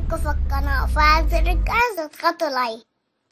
اشتركوا في القناة وفعل زر الجرس وتضغطوا لايك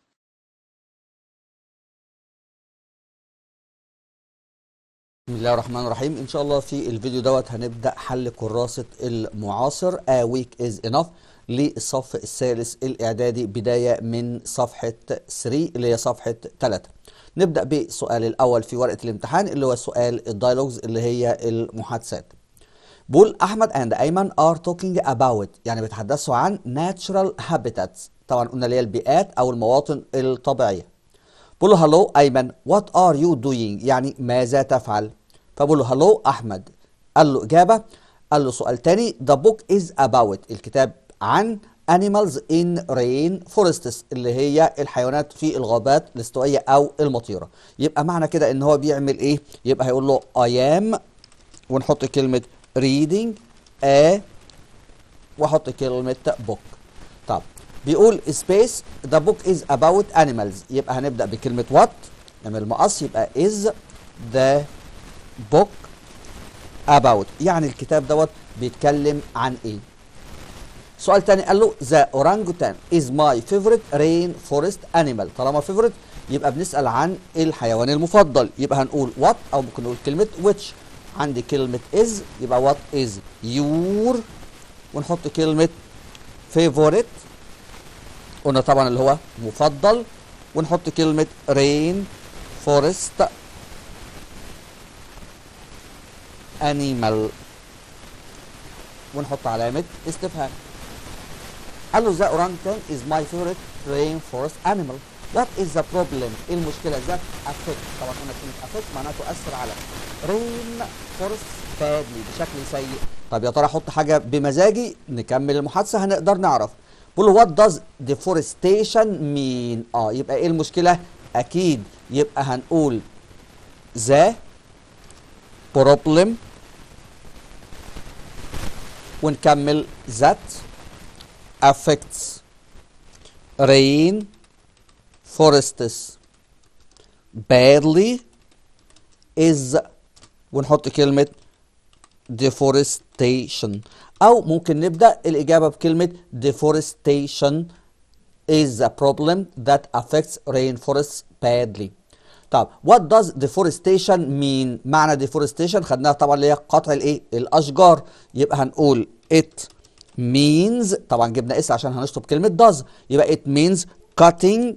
بسم الله الرحمن الرحيم ان شاء الله في الفيديو دوت هنبدا حل كراسه المعاصر a week is enough للصف الثالث الاعدادي بدايه من صفحه 3 اللي هي صفحه 3 نبدا بالسؤال الاول في ورقه الامتحان اللي هو سؤال الدايلوجز اللي هي المحادثات بقول احمد اند ايمن ار توكينج اباوت يعني بيتحدثوا عن natural habitats طبعا قلنا اللي هي البيئات او المواطن الطبيعيه بقول له هلو ايمن وات ار يو دوينج يعني ماذا تفعل فبقول له هلو احمد قال له اجابه قال له سؤال تاني the book is about الكتاب عن animals in rain forests اللي هي الحيوانات في الغابات الاستوائيه او المطيره يبقى معنى كده ان هو بيعمل ايه يبقى هيقول له I am ونحط كلمه reading a واحط كلمه book طب بيقول space the book is about animals يبقى هنبدأ بكلمة what نعمل مقص يبقى is the book about يعني الكتاب دوت بيتكلم عن ايه سؤال تاني قال له the orangutan is my favorite rainforest animal طالما favorite يبقى بنسأل عن الحيوان المفضل يبقى هنقول what او ممكن نقول كلمة which عندي كلمة is يبقى what is your ونحط كلمة favorite قلنا طبعا اللي هو مفضل ونحط كلمة رين فورست انيمال ونحط علامة استفهام قال له ذا اورانجتان از ماي فيفورت رين فورست انيمال وات از ذا بروبلم ايه المشكلة ذات افكت طبعا قلنا كلمة افكت معناها تؤثر على رين فورست بادلي بشكل سيء طب يا ترى احط حاجة بمزاجي نكمل المحادثة هنقدر نعرف بقول له وات داز deforestation مين اه يبقى ايه المشكله اكيد يبقى هنقول ذا problem ونكمل that affects rain forests badly is ونحط كلمه deforestation أو ممكن نبدأ الإجابة بكلمة deforestation is a problem that affects rainforests badly. طب what does deforestation mean؟ معنى deforestation خدناها طبعا اللي هي قطع الايه؟ الأشجار يبقى هنقول it means طبعا جبنا اس عشان هنشطب كلمة does يبقى it means cutting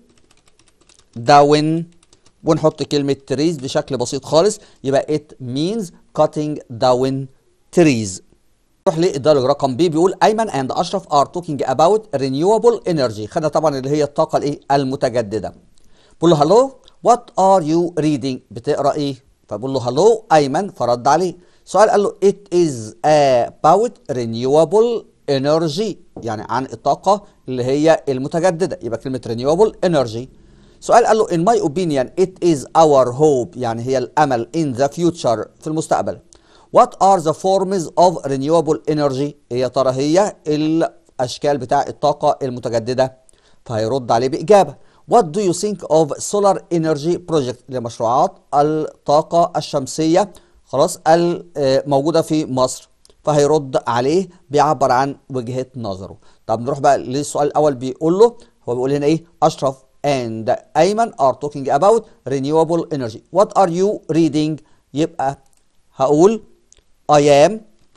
down ونحط كلمة trees بشكل بسيط خالص يبقى it means cutting down trees نروح للدرج رقم بي بيقول ايمن اند اشرف ار توكينج اباوت رينيوبل انرجي خدها طبعا اللي هي الطاقه الايه المتجدده بقول له هلو وات ار يو ريدنج بتقرا ايه فبقول له هلو ايمن فرد عليه سؤال قال له ات از about renewable energy يعني عن الطاقه اللي هي المتجدده يبقى كلمه renewable energy سؤال قال له in my opinion it is our hope يعني هي الامل in the future في المستقبل What are the forms of renewable energy؟ يا ترى هي الأشكال بتاع الطاقة المتجددة؟ فهيرد عليه بإجابة. What do you think of solar energy project لمشروعات الطاقة الشمسية خلاص الموجودة في مصر؟ فهيرد عليه بيعبر عن وجهة نظره. طب نروح بقى للسؤال الأول بيقول له هو بيقول هنا إيه؟ أشرف and أيمن are talking about renewable energy. What are you reading؟ يبقى هقول I am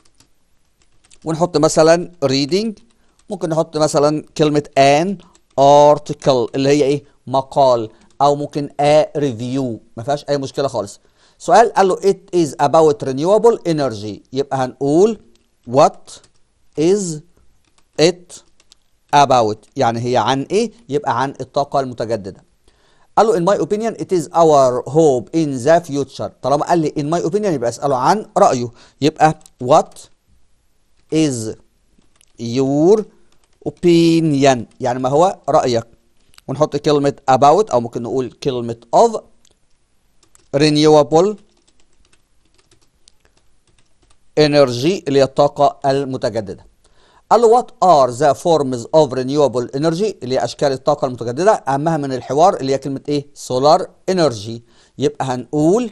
ونحط مثلا reading ممكن نحط مثلا كلمة an article اللي هي ايه مقال او ممكن a review ما فيهاش اي مشكلة خالص سؤال قال له it is about renewable energy يبقى هنقول what is it about يعني هي عن ايه يبقى عن الطاقة المتجددة قال له in my opinion it is our hope in the future طالما قال لي in my opinion يبقى اسأله عن رأيه يبقى what is your opinion يعني ما هو رأيك ونحط كلمة about أو ممكن نقول كلمة of renewable energy اللي هي الطاقة المتجددة قال له what are the forms of renewable energy اللي هي اشكال الطاقه المتجدده اهمها من الحوار اللي هي كلمه ايه solar energy يبقى هنقول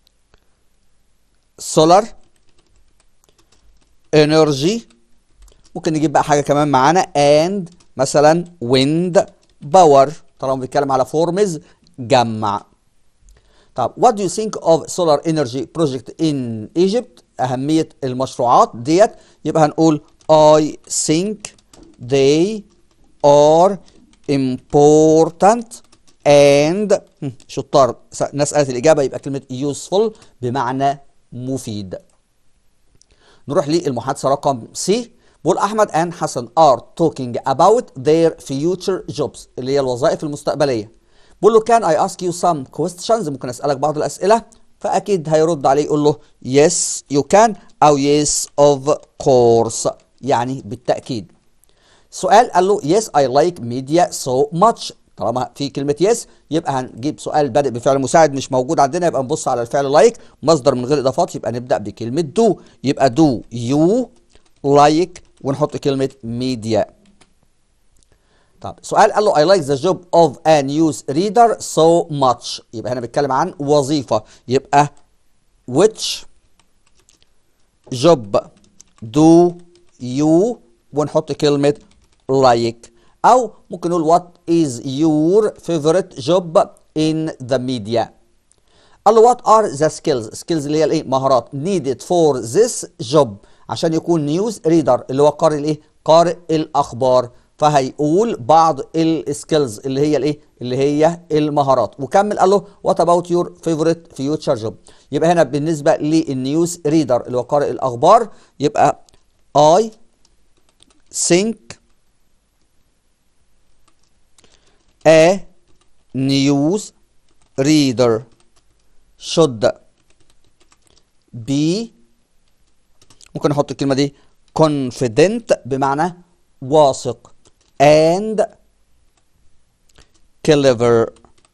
solar energy ممكن نجيب بقى حاجة كمان معانا and مثلا wind power طالما بيتكلم على فورمز جمع طب what do you think of solar energy project in Egypt أهمية المشروعات ديت يبقى هنقول I think they are important and هم، شطار س- ناس قالت الإجابة يبقى كلمة useful بمعنى مفيد نروح للمحادثة رقم سي بقول أحمد and حسن are talking about their future jobs اللي هي الوظائف المستقبلية بقول له can I ask you some questions ممكن أسألك بعض الأسئلة فأكيد هيرد عليه يقول له yes you can أو yes of course يعني بالتأكيد سؤال قال له yes I like media so much طالما في كلمة yes يبقى هنجيب سؤال بادئ بفعل مساعد مش موجود عندنا يبقى نبص على الفعل like مصدر من غير إضافات يبقى نبدأ بكلمة do يبقى do you like ونحط كلمة media طب سؤال قال له I like the job of a news reader so much يبقى هنا بيتكلم عن وظيفة يبقى which job do you ونحط كلمة like أو ممكن نقول what is your favorite job in the media قال له what are the skills skills اللي هي الايه مهارات needed for this job عشان يكون نيوز ريدر اللي هو قارئ الايه قارئ الاخبار فهيقول بعض السكيلز اللي هي الايه اللي هي المهارات وكمل قال له what about your favorite future job يبقى هنا بالنسبه للنيوز ريدر اللي هو قارئ الاخبار يبقى I think a news reader should be ممكن نحط الكلمة دي confident بمعنى واثق and clever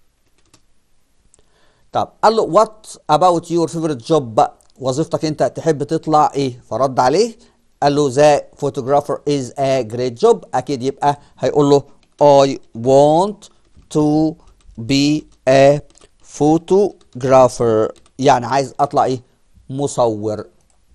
طب قال له what about your favorite job بقى وظيفتك انت تحب تطلع ايه فرد عليه قال له the photographer is a great job اكيد يبقى هيقول له I want to be a photographer يعني عايز اطلع ايه مصور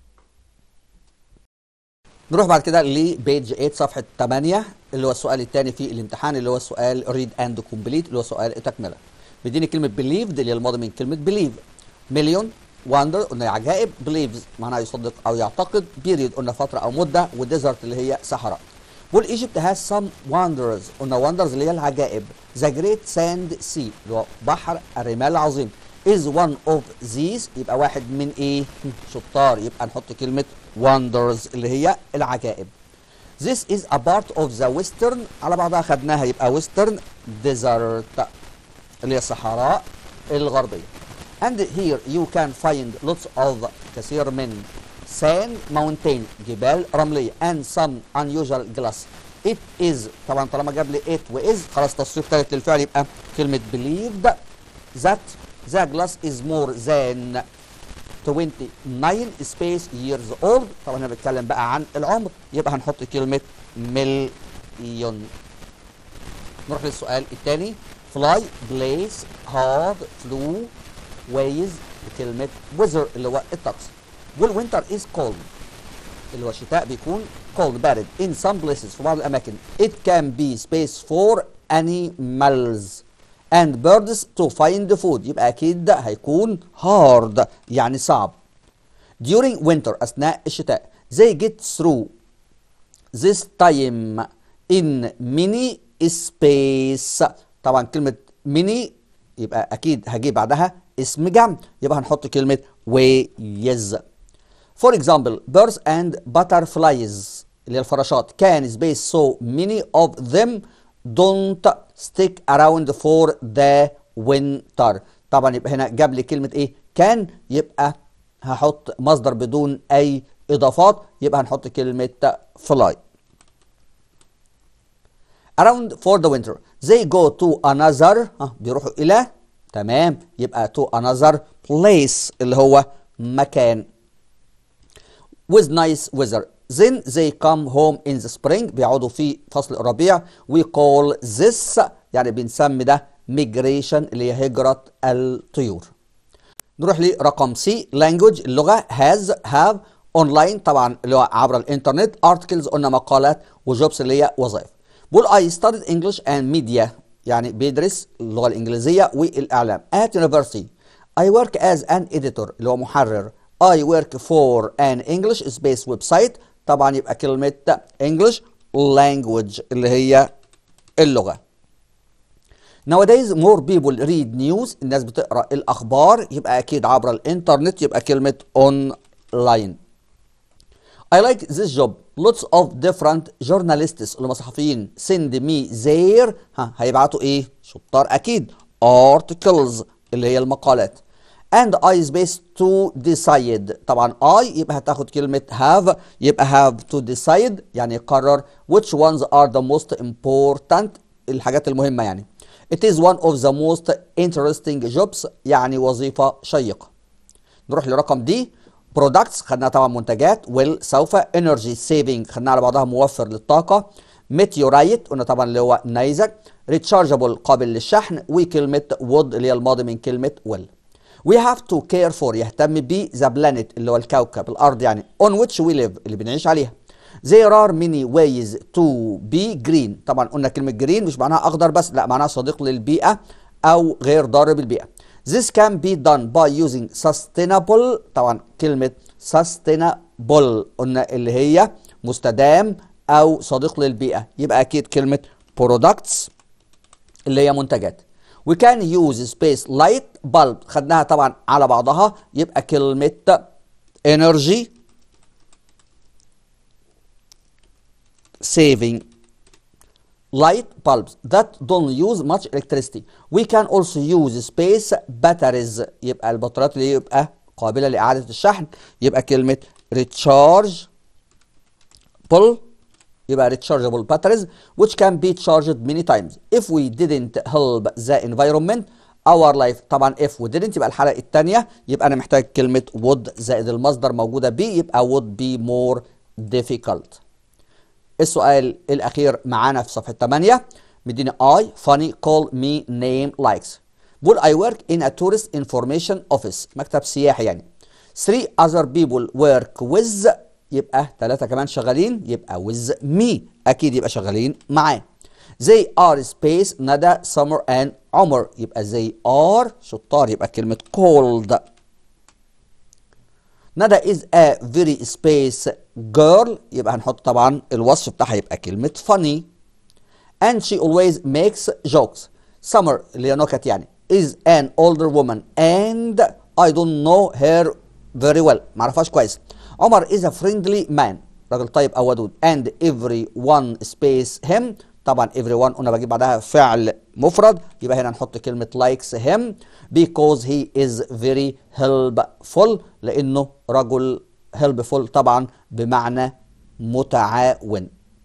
نروح بعد كده لبيج 8 صفحه 8 اللي هو السؤال الثاني في الامتحان اللي هو السؤال ريد اند كومبليت اللي هو سؤال التكمله بيديني كلمه بليف اللي هي الماضي من كلمه بليف مليون وندر قلنا عجائب بليفز معناها يصدق او يعتقد بيريد قلنا فتره او مده وديزرت اللي هي صحراء بول ايجيبت هاز سم وندرز قلنا وندرز اللي هي العجائب ذا جريت ساند سي اللي هو بحر الرمال العظيم is one of these يبقى واحد من ايه شطار يبقى نحط كلمة wonders اللي هي العجائب This is a part of the western على بعضها خدناها يبقى western desert اللي هي الصحراء الغربية and here you can find lots of كثير من sand mountain جبال رملية and some unusual glass it is طبعا طالما جاب لي it و is خلاص تصريف ثالث للفعل يبقى كلمة believed that the glass is more than 29 space years old طبعا انا بتكلم بقى عن العمر يبقى هنحط كلمة مليون نروح للسؤال الثاني fly place hard flew ways بكلمة weather اللي هو الطقس والوينتر is cold اللي هو الشتاء بيكون cold بارد in some places في بعض الأماكن it can be space for animals and birds to find food يبقى أكيد ده هيكون hard يعني صعب during winter أثناء الشتاء they get through this time in mini space طبعا كلمة mini يبقى أكيد هجيب بعدها اسم جمع يبقى هنحط كلمة ways For example, birds and butterflies اللي هي الفراشات can space so many of them don't stick around for the winter طبعا يبقى هنا جاب لي كلمة ايه كان يبقى هحط مصدر بدون اي اضافات يبقى هنحط كلمة fly around for the winter they go to another ها بيروحوا الى تمام يبقى to another place اللي هو مكان with nice weather then they come home in the spring بيقعدوا في فصل الربيع we call this يعني بنسمي ده migration اللي هي هجرة الطيور نروح لرقم سي language اللغة has have اونلاين طبعا اللي هو عبر الانترنت ارتكلز قلنا مقالات وجوبس اللي هي وظائف بقول I studied English and media يعني بيدرس اللغة الإنجليزية والإعلام at university I work as an editor اللي هو محرر I work for an English based website طبعا يبقى كلمة English language اللي هي اللغة Nowadays more people read news الناس بتقرأ الأخبار يبقى أكيد عبر الإنترنت يبقى كلمة online I like this job lots of different journalists اللي هم صحفيين send me their ها هيبعتوا ايه شطار اكيد articles اللي هي المقالات and I space to decide طبعا I يبقى هتاخد كلمة have يبقى have to decide يعني يقرر which ones are the most important الحاجات المهمة يعني it is one of the most interesting jobs يعني وظيفة شيقة نروح لرقم دي برودكتس خدناها طبعا منتجات ويل سوف انرجي سيفنج خدناها على بعضها موفر للطاقه ميتيورايت قلنا طبعا اللي هو نيزك ريتشارجبل قابل للشحن وكلمه وود اللي هي الماضي من كلمه ويل We have to care for يهتم ب the planet اللي هو الكوكب الارض يعني on which we live اللي بنعيش عليها There are many ways to be green طبعا قلنا كلمة green مش معناها أخضر بس لا معناها صديق للبيئة أو غير ضار بالبيئة This can be done by using sustainable طبعا كلمة sustainable قلنا اللي هي مستدام أو صديق للبيئة يبقى أكيد كلمة products اللي هي منتجات We can use space light bulb خدناها طبعا على بعضها يبقى كلمة energy saving light bulbs that don't use much electricity. We can also use space batteries يبقى البطاريات اللي يبقى قابلة لإعادة الشحن يبقى كلمة rechargeable يبقى rechargeable batteries which can be charged many times. If we didn't help the environment our life طبعا if we didn't يبقى الحلقة الثانية يبقى أنا محتاج كلمة would زائد المصدر موجودة be يبقى would be more difficult. السؤال الأخير معانا في صفحة 8 مديني I funny call me name likes بقول I work in a tourist information office مكتب سياحي يعني three other people work with يبقى ثلاثة كمان شغالين يبقى with me أكيد يبقى شغالين معاه they are space ندى summer and عمر يبقى they are شطار يبقى كلمة called ندى is a very space girl يبقى هنحط طبعا الوصف بتاعها يبقى كلمة funny and she always makes jokes summer اللي هي نكت يعني is an older woman and I don't know her very well معرفهاش كويس عمر is a friendly man راجل طيب او ودود and everyone space him طبعا everyone قلنا بجيب بعدها فعل مفرد يبقى هنا نحط كلمة likes him because he is very helpful لأنه رجل helpful طبعا بمعنى متعاون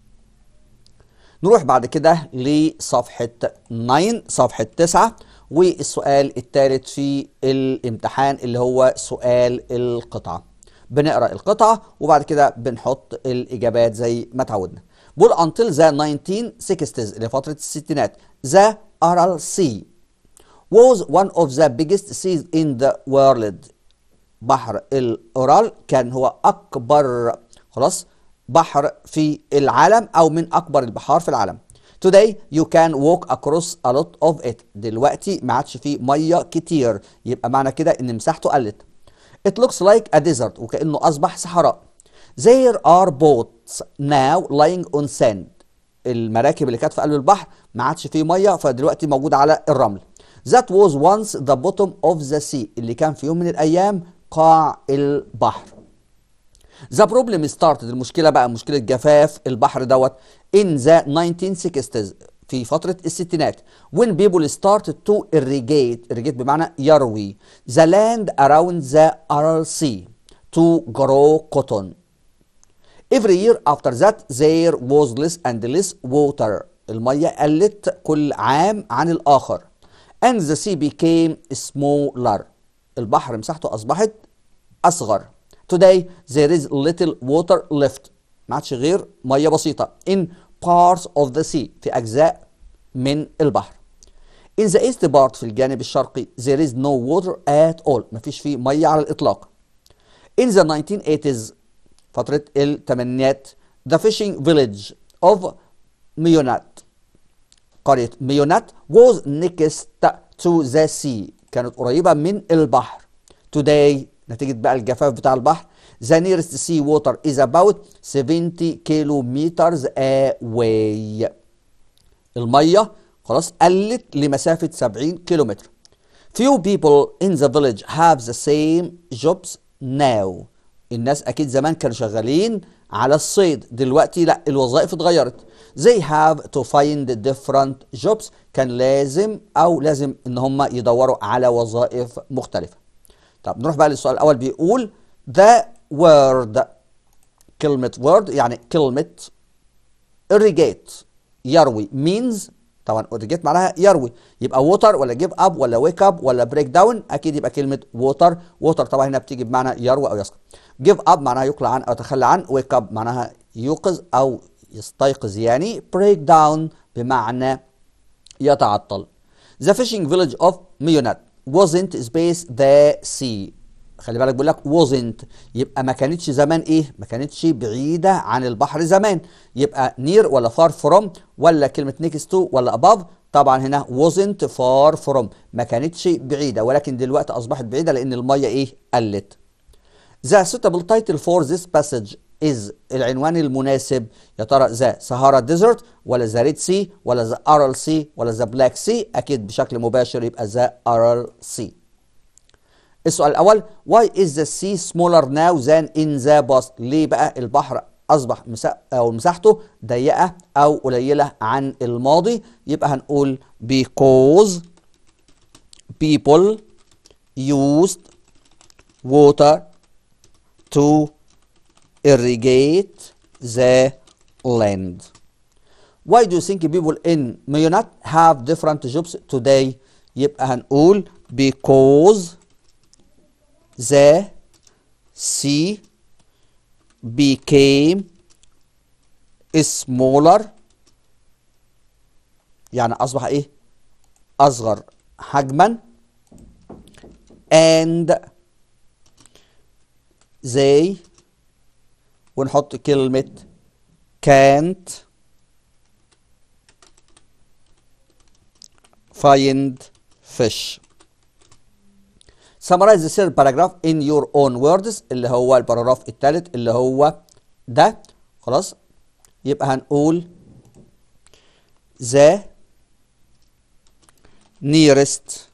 نروح بعد كده لصفحة 9 صفحة 9 والسؤال الثالث في الامتحان اللي هو سؤال القطعة بنقرأ القطعة وبعد كده بنحط الإجابات زي ما تعودنا بقول until the 1960s اللي فترة الستينات the Aral Sea was one of the biggest seas in the world بحر الأورال كان هو أكبر خلاص بحر في العالم أو من أكبر البحار في العالم Today you can walk across a lot of it دلوقتي ما عادش فيه مية كتير يبقى معنى كده إن مساحته قلت It looks like a desert وكأنه أصبح صحراء There are boats now lying on sand المراكب اللي كانت في قلب البحر ما عادش فيه ميه فدلوقتي موجود على الرمل That was once the bottom of the sea اللي كان في يوم من الأيام قاع البحر The problem started المشكلة بقى مشكلة جفاف البحر دوت in the 1960s في فترة الستينات when people started to irrigate irrigate بمعنى يروي the land around the Aral Sea to grow cotton Every year after that there was less and less water المية قلت كل عام عن الآخر and the sea became smaller البحر مساحته أصبحت أصغر Today there is little water left ما عادش غير مية بسيطة in parts of the sea في أجزاء من البحر In the east part في الجانب الشرقي there is no water at all مفيش فيه مية على الإطلاق In the 1980s فترة الثمانينات The fishing village of ميونات قرية ميونات was next to the sea كانت قريبة من البحر today نتيجة بقى الجفاف بتاع البحر the nearest sea water is about 70 kilometers away المية خلاص قلت لمسافة 70 كيلومتر few people in the village have the same jobs now الناس اكيد زمان كانوا شغالين على الصيد دلوقتي لا الوظائف اتغيرت they have to find different jobs كان لازم او لازم ان هم يدوروا على وظائف مختلفة طب نروح بقى للسؤال الاول بيقول the word كلمة word يعني كلمة irrigate يروي means طبعا irrigate معناها يروي يبقى water ولا give up ولا wake up ولا break down اكيد يبقى كلمة water water طبعا هنا بتيجي بمعنى يروي او يسقط give up معناها يقلع عن او يتخلى عن wake up معناها يوقظ او يستيقظ يعني break down بمعنى يتعطل The fishing village of Mionat wasn't space the sea خلي بالك بيقول لك wasn't يبقى ما كانتش زمان ايه ما كانتش بعيده عن البحر زمان يبقى near ولا far from ولا كلمه next to ولا above طبعا هنا wasn't far from ما كانتش بعيده ولكن دلوقتي اصبحت بعيده لان الميه ايه قلت The suitable title for this passage is العنوان المناسب يا ترى ذا سهارا ديزرت ولا ذا ريد سي ولا ذا ارال سي ولا ذا بلاك سي اكيد بشكل مباشر يبقى ذا ارال سي السؤال الاول why is the sea smaller now than in the past ليه بقى البحر اصبح مسا او مساحته ضيقه او قليله عن الماضي يبقى هنقول because people used water to irrigate the land. Why do you think people in Mayonat have different jobs today? يبقى هنقول because the sea became smaller يعني أصبح إيه؟ أصغر حجما and they ونحط كلمة can't find fish summarize the third paragraph in your own words اللي هو الباراجراف الثالث اللي هو ده خلاص يبقى هنقول the nearest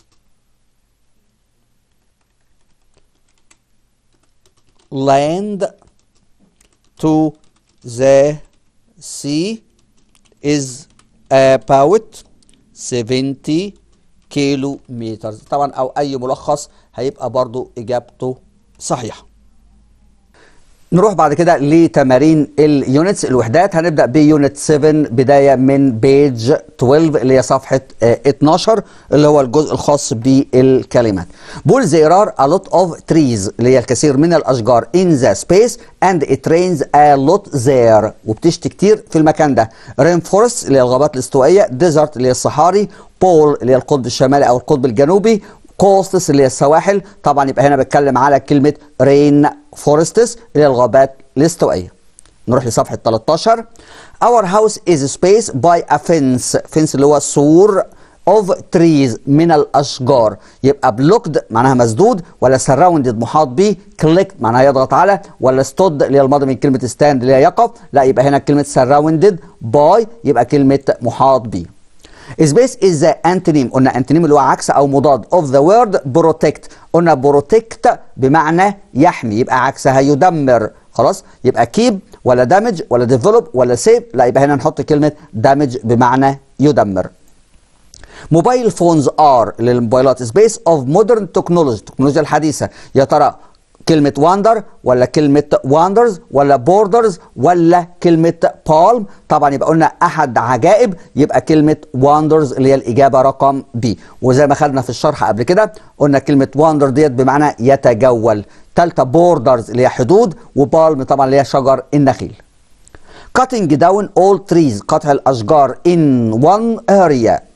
land to the sea is about 70 كيلو متر طبعا او اي ملخص هيبقى برضو اجابته صحيحه نروح بعد كده لتمارين اليونتس الوحدات هنبدا بيونت 7 بدايه من بيج 12 اللي هي صفحه آه، 12 اللي هو الجزء الخاص بالكلمات بول there are a lot of trees اللي هي الكثير من الاشجار in the space and it rains a lot there وبتشتي كتير في المكان ده rainforest اللي هي الغابات الاستوائيه desert اللي هي الصحاري بول اللي هي القطب الشمالي او القطب الجنوبي كوستس اللي هي السواحل طبعا يبقى هنا بتكلم على كلمه رين فورستس اللي هي الغابات الاستوائيه نروح لصفحه 13 Our house is spaced by a fence fence اللي هو سور of trees من الاشجار يبقى blocked معناها مسدود ولا surrounded محاط به clicked معناها يضغط على ولا stood اللي هي الماضي من كلمه stand اللي هي يقف لا يبقى هنا كلمه surrounded by يبقى كلمه محاط به Space is the antonym قلنا antonym اللي هو عكس او مضاد of the word protect قلنا protect بمعنى يحمي يبقى عكسها يدمر خلاص يبقى keep ولا damage ولا develop ولا save لا يبقى هنا نحط كلمة damage بمعنى يدمر موبايل فونز ار للموبايلات سبيس اوف مودرن تكنولوجي التكنولوجيا الحديثه يا ترى كلمة واندر ولا كلمة واندرز ولا بوردرز ولا كلمة بالم طبعا يبقى قلنا أحد عجائب يبقى كلمة واندرز اللي هي الإجابة رقم بي وزي ما خدنا في الشرح قبل كده قلنا كلمة واندر ديت بمعنى يتجول تالتة بوردرز اللي هي حدود وبالم طبعا اللي هي شجر النخيل cutting down all trees قطع الأشجار in one area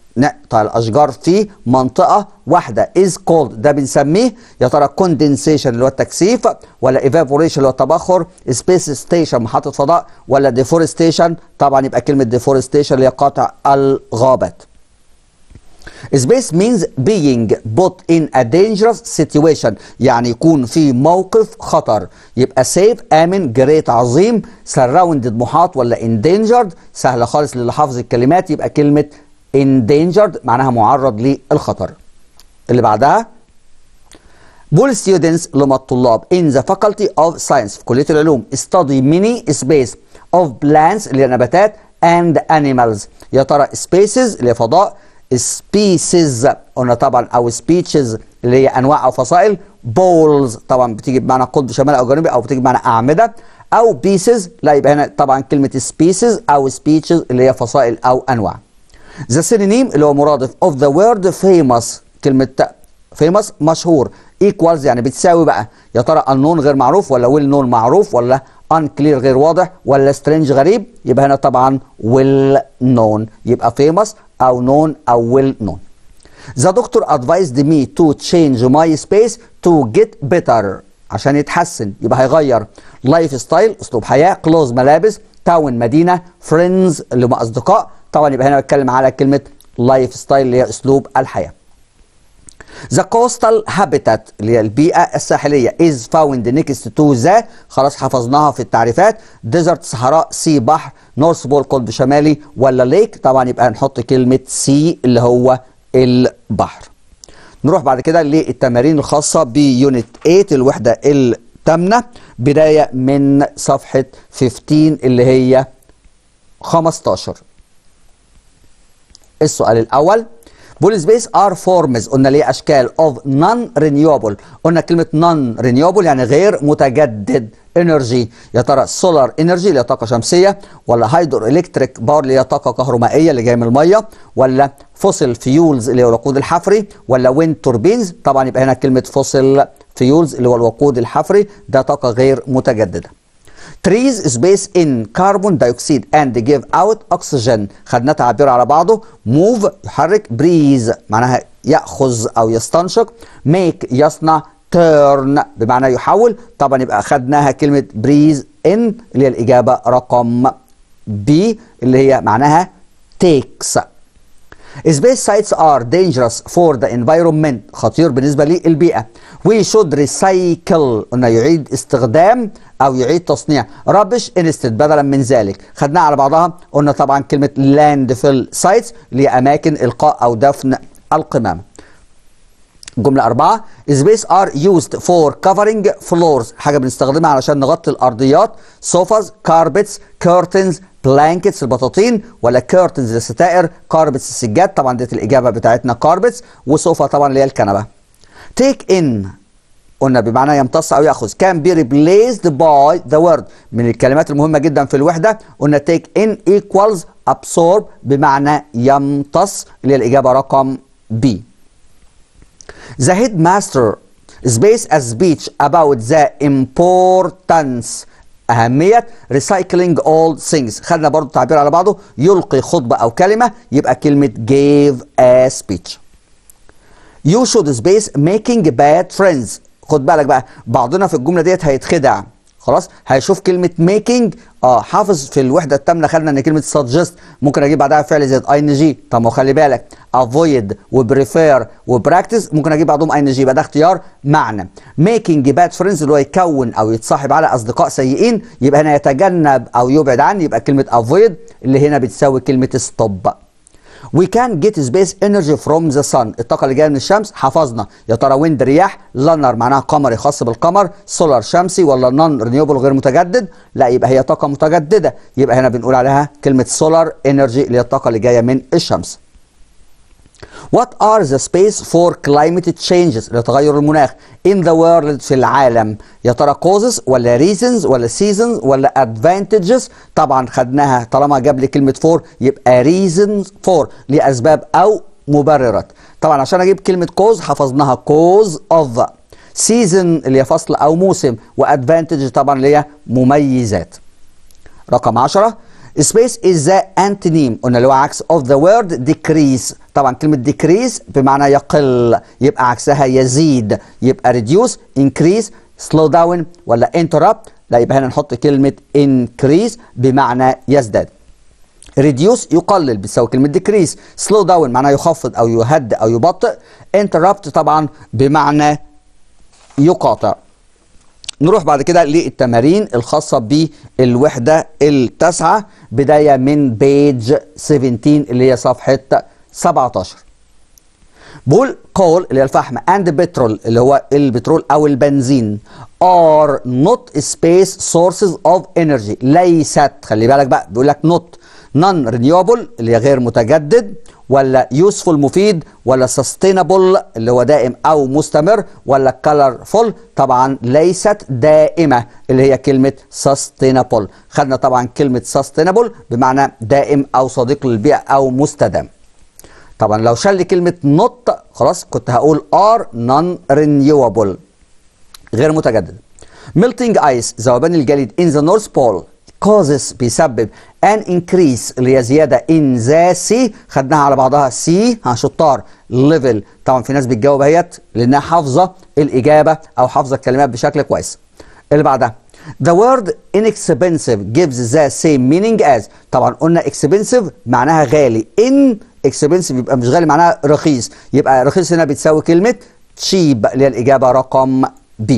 نقطع الاشجار في منطقه واحده is called ده بنسميه يا ترى condensation اللي هو التكثيف ولا evaporation اللي هو التبخر space station محطه فضاء ولا deforestation طبعا يبقى كلمه deforestation اللي هي قطع الغابات Space means being put in a dangerous situation يعني يكون في موقف خطر يبقى safe آمن great عظيم surrounded محاط ولا endangered سهلة خالص للي حافظ الكلمات يبقى كلمة endangered معناها معرض للخطر اللي بعدها All students اللي هم الطلاب in the faculty of science في كلية العلوم study many space of plants اللي هي نباتات and animals يا ترى spaces اللي هي فضاء species قلنا طبعا او speeches اللي هي انواع او فصائل bowls طبعا بتيجي بمعنى قطب شمالي او جنوبي او بتيجي بمعنى اعمده او pieces لا يبقى هنا طبعا كلمه species او speeches اللي هي فصائل او انواع The synonym اللي هو مرادف of the word famous كلمة famous مشهور equals يعني بتساوي بقى يا ترى unknown غير معروف ولا well known معروف ولا unclear غير واضح ولا strange غريب يبقى هنا طبعا well known يبقى famous أو known أو well known The doctor advised me to change my space to get better عشان يتحسن يبقى هيغير لايف ستايل اسلوب حياه كلوز ملابس تاون مدينه فريندز اللي هم اصدقاء طبعا يبقى هنا بتكلم على كلمه لايف ستايل اللي هي اسلوب الحياه The coastal habitat اللي هي البيئة الساحلية is found next to the خلاص حفظناها في التعريفات desert صحراء سي بحر نورث بول قطب شمالي ولا ليك طبعا يبقى هنحط كلمة سي اللي هو البحر نروح بعد كده للتمارين الخاصة بيونت 8 الوحدة الثامنة بداية من صفحة 15 اللي هي 15 السؤال الأول بول سبيس ار فورمز قلنا ليه اشكال اوف نون رينيوبل قلنا كلمه نون رينيوبل يعني غير متجدد انرجي يا ترى سولار انرجي اللي هي طاقه شمسيه ولا هيدرو الكتريك باور اللي هي طاقه كهرومائيه اللي جايه من الميه ولا فوسيل فيولز اللي هو الوقود الحفري ولا ويند توربينز طبعا يبقى هنا كلمه فوسيل فيولز اللي هو الوقود الحفري ده طاقه غير متجدده Trees space in carbon dioxide and give out oxygen خدنا تعبير على بعضه move يحرك breathe معناها يأخذ أو يستنشق make يصنع turn بمعنى يحول طبعا يبقى خدناها كلمة breathe in اللي هي الإجابة رقم B اللي هي معناها takes Space sites are dangerous for the environment خطير بالنسبة للبيئة We should recycle قلنا يعيد استخدام أو يعيد تصنيع rubbish instead بدلا من ذلك خدناها على بعضها قلنا طبعا كلمة landfill sites اللي هي أماكن إلقاء أو دفن القمامة جملة أربعة space are used for covering floors حاجة بنستخدمها علشان نغطي الأرضيات sofas carpets curtains blankets البطاطين ولا curtains الستائر carpets السجاد طبعا ديت الإجابة بتاعتنا carpets وسوفا طبعا اللي هي الكنبة take in قلنا بمعنى يمتص أو يأخذ can be replaced by the word من الكلمات المهمة جدا في الوحدة قلنا take in equals absorb بمعنى يمتص اللي هي الإجابة رقم B The headmaster space a speech about the importance أهمية recycling old things خدنا برضو تعبير على بعضه يلقي خطبة أو كلمة يبقى كلمة gave a speech You should space making bad friends خد بالك بقى بعضنا في الجملة ديت هيتخدع خلاص هيشوف كلمة making اه حافظ في الوحدة التامنة خدنا ان كلمة suggest ممكن اجيب بعدها فعل زائد اي ان جي طب ما خلي بالك avoid وبريفير وبراكتس ممكن اجيب بعضهم اي ان جي يبقى ده اختيار معنى making bad friends اللي هو يكون او يتصاحب على اصدقاء سيئين يبقى هنا يتجنب او يبعد عن يبقى كلمة avoid اللي هنا بتساوي كلمة stop We can get space energy from the sun الطاقة اللي جاية من الشمس حفظنا يا ترى ويند رياح لانر معناها قمري خاص بالقمر سولار شمسي ولا نون رينيوبل غير متجدد لا يبقى هي طاقة متجددة يبقى هنا بنقول عليها كلمة سولار انرجي اللي هي الطاقة اللي جاية من الشمس What are the space for climate changes لتغير المناخ in the world في العالم يا ترى causes ولا reasons ولا seasons ولا advantages طبعا خدناها طالما جاب لي كلمة for يبقى reasons for لأسباب أو مبررات طبعا عشان أجيب كلمة cause حفظناها cause of season اللي هي فصل أو موسم وadvantage طبعا اللي هي مميزات رقم 10 space is the antonym قلنا اللي هو عكس of the word decrease طبعا كلمة decrease بمعنى يقل يبقى عكسها يزيد يبقى reduce increase slow down ولا interrupt لا يبقى هنا نحط كلمة increase بمعنى يزداد reduce يقلل بتساوي كلمة decrease slow down معناه يخفض أو يهدئ أو يبطئ interrupt طبعا بمعنى يقاطع نروح بعد كده للتمارين الخاصة بالوحدة التاسعة بداية من بيج 17 اللي هي صفحة 17 بقول coal اللي هي الفحم and petrol اللي هو البترول أو البنزين are not space sources of energy ليست خلي بالك بقى بيقول لك not non renewable اللي هي غير متجدد ولا useful مفيد ولا sustainable اللي هو دائم او مستمر ولا colorful طبعا ليست دائمه اللي هي كلمه sustainable خدنا طبعا كلمه sustainable بمعنى دائم او صديق للبيئه او مستدام طبعا لو شال لي كلمه not خلاص كنت هقول are non renewable غير متجدد melting ice ذوبان الجليد in the north pole causes بيسبب an increase اللي هي زياده in the sea خدناها على بعضها sea ها شطار level طبعا في ناس بتجاوب اهيت لانها حافظه الاجابه او حافظه الكلمات بشكل كويس اللي بعدها The word inexpensive gives the same meaning as طبعا قلنا expensive معناها غالي in expensive يبقى مش غالي معناها رخيص يبقى رخيص هنا بتساوي كلمة cheap اللي هي الإجابة رقم B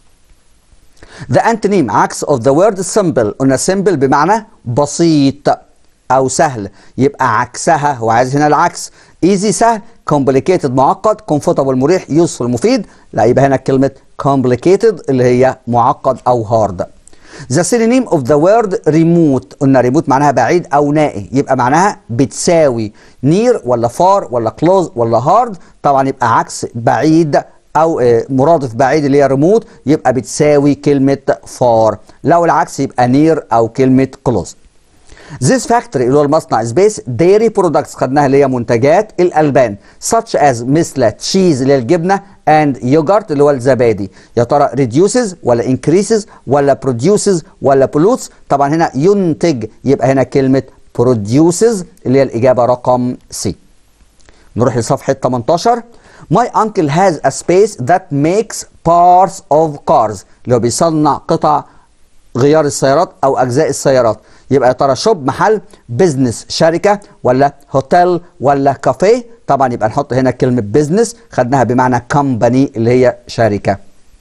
The antonym عكس of the word simple قلنا simple بمعنى بسيط أو سهل يبقى عكسها هو عايز هنا العكس easy سهل complicated معقد comfortable مريح useful مفيد لا يبقى هنا كلمة complicated اللي هي معقد أو hard The synonym of the word remote قلنا remote معناها بعيد أو نائي يبقى معناها بتساوي near ولا far ولا close ولا hard طبعا يبقى عكس بعيد او آه، مرادف بعيد اللي هي ريموت يبقى بتساوي كلمه فار لو العكس يبقى نير او كلمه كلوز This factory اللي هو المصنع سبيس dairy products خدناها اللي هي منتجات الألبان such as مثل تشيز اللي هي الجبنة and yogurt اللي هو الزبادي يا ترى reduces ولا increases ولا produces ولا pollutes طبعا هنا ينتج يبقى هنا كلمة produces اللي هي الإجابة رقم C نروح لصفحة 18 My uncle has a space that makes parts of cars اللي هو بيصنع قطع غيار السيارات او اجزاء السيارات يبقى يا ترى شوب محل بزنس شركه ولا هوتيل ولا كافيه طبعا يبقى نحط هنا كلمه بزنس خدناها بمعنى كومباني اللي هي شركه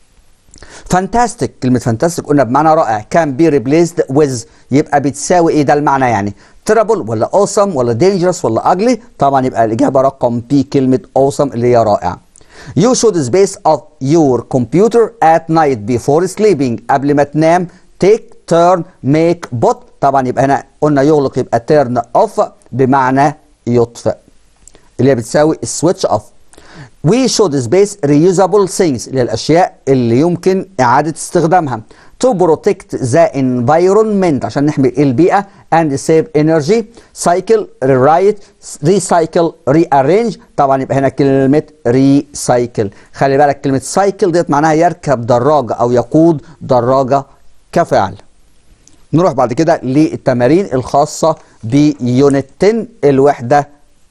فانتاستيك كلمة فانتاستيك قلنا بمعنى رائع كان بي ريبليسد ويز يبقى بتساوي ايه ده المعنى يعني ترابل ولا اوسم ولا دينجرس ولا اجلي طبعا يبقى الاجابة رقم بي كلمة اوسم اللي هي رائع You should space of your computer at night before sleeping قبل ما تنام take turn make bot طبعا يبقى هنا قلنا يغلق يبقى turn off بمعنى يطفئ اللي هي بتساوي switch off We should space reusable things اللي هي الأشياء اللي يمكن إعادة استخدامها to protect the environment عشان نحمي البيئة and save energy cycle rewrite recycle rearrange طبعا يبقى هنا كلمة recycle خلي بالك كلمة cycle ديت معناها يركب دراجة أو يقود دراجة كفعل نروح بعد كده للتمارين الخاصة بيونت 10 الوحدة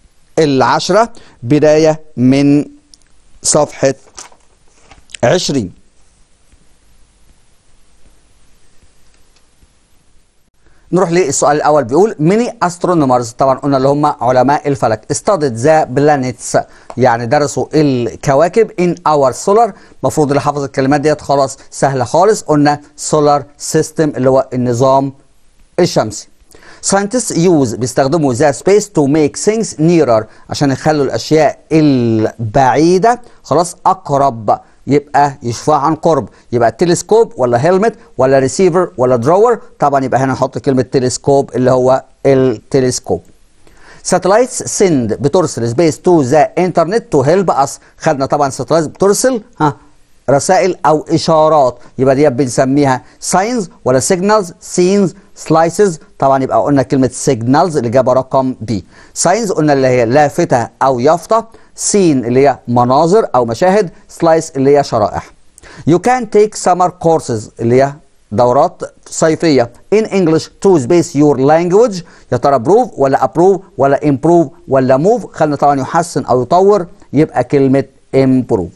العشرة بداية من صفحة عشرين نروح للسؤال الأول بيقول ميني أسترونومرز طبعا قلنا اللي هم علماء الفلك studied the planets يعني درسوا الكواكب in our solar المفروض اللي حافظ الكلمات ديت خلاص سهلة خالص قلنا solar system اللي هو النظام الشمسي Scientists use بيستخدموا ذا space to make things nearer عشان يخلوا الأشياء البعيدة خلاص أقرب يبقى يشفع عن قرب يبقى التلسكوب ولا هيلمت ولا ريسيفر ولا درور طبعا يبقى هنا نحط كلمة تلسكوب اللي هو التلسكوب ساتلايتس سند بترسل سبيس تو ذا انترنت تو هيلب اس خدنا طبعا ساتلايتس بترسل ها رسائل او اشارات يبقى دي بنسميها ساينز ولا سيجنالز سينز سلايسز طبعا يبقى قلنا كلمه سيجنالز الاجابه رقم بي ساينز قلنا اللي هي لافته او يافطه سين اللي هي مناظر او مشاهد سلايس اللي هي شرائح You can take summer courses اللي هي دورات صيفية in English to space your language يا ترى prove ولا approve ولا improve ولا move خلينا طبعا يحسن أو يطور يبقى كلمة improve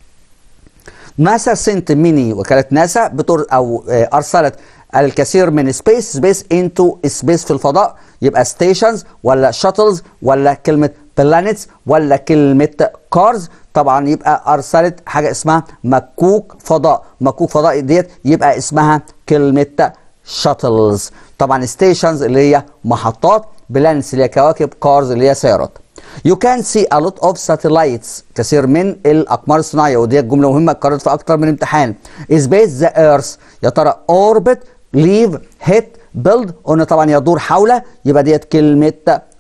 ناسا سنت ميني وكالة ناسا بتر أو آه، أرسلت الكثير من سبيس سبيس انتو سبيس في الفضاء يبقى ستيشنز ولا شاتلز ولا كلمة بلانيتس ولا كلمة كارز طبعا يبقى أرسلت حاجة اسمها مكوك فضاء مكوك فضاء ديت يبقى اسمها كلمة شاتلز طبعا ستيشنز اللي هي محطات بلانتس اللي هي كواكب كارز اللي هي سيارات You can see a lot of satellites كثير من الأقمار الصناعية ودي جملة مهمة اتكررت في أكتر من امتحان Space the Earth يا ترى orbit leave hit build قلنا طبعا يدور حول يبقى ديت كلمة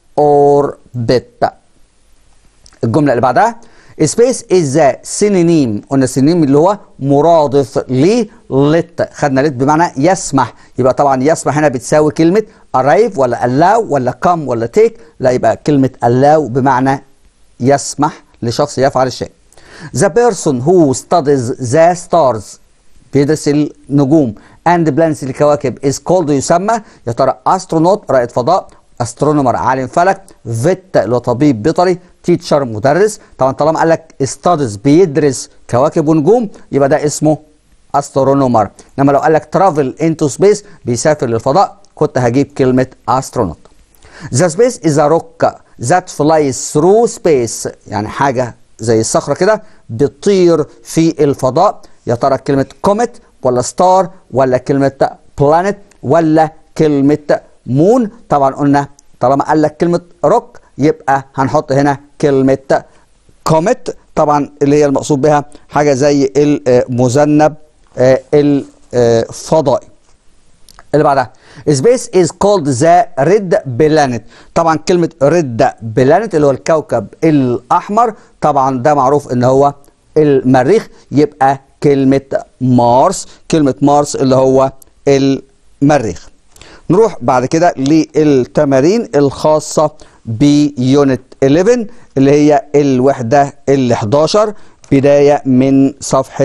orbit الجملة اللي بعدها space is the synonym قلنا synonym اللي هو مرادف ل let خدنا let بمعنى يسمح يبقى طبعا يسمح هنا بتساوي كلمة arrive ولا allow ولا come ولا take لا يبقى كلمة allow بمعنى يسمح لشخص يفعل الشيء The person who studies the stars بيدرس النجوم and planets الكواكب is called يسمى يا ترى astronaut رائد فضاء astronomer عالم فلك فيت اللي هو طبيب بيطري تيتشر مدرس طبعا طالما قال لك studies بيدرس كواكب ونجوم يبقى ده اسمه astronomer انما لو قال لك travel into space بيسافر للفضاء كنت هجيب كلمة astronaut The space is a rock that flies through space يعني حاجة زي الصخرة كده بتطير في الفضاء يا ترى كلمة comet ولا star ولا كلمة planet ولا كلمة moon طبعا قلنا طالما قال لك كلمة rock يبقى هنحط هنا كلمة comet طبعا اللي هي المقصود بها حاجة زي المذنب آه، الفضائي اللي بعدها سبيس از كولد ذا ريد بلانت طبعا كلمه ريد بلانت اللي هو الكوكب الاحمر طبعا ده معروف ان هو المريخ يبقى كلمه مارس كلمه مارس اللي هو المريخ نروح بعد كده للتمارين الخاصه بيونت 11 اللي هي الوحده ال 11 بدايه من صفحه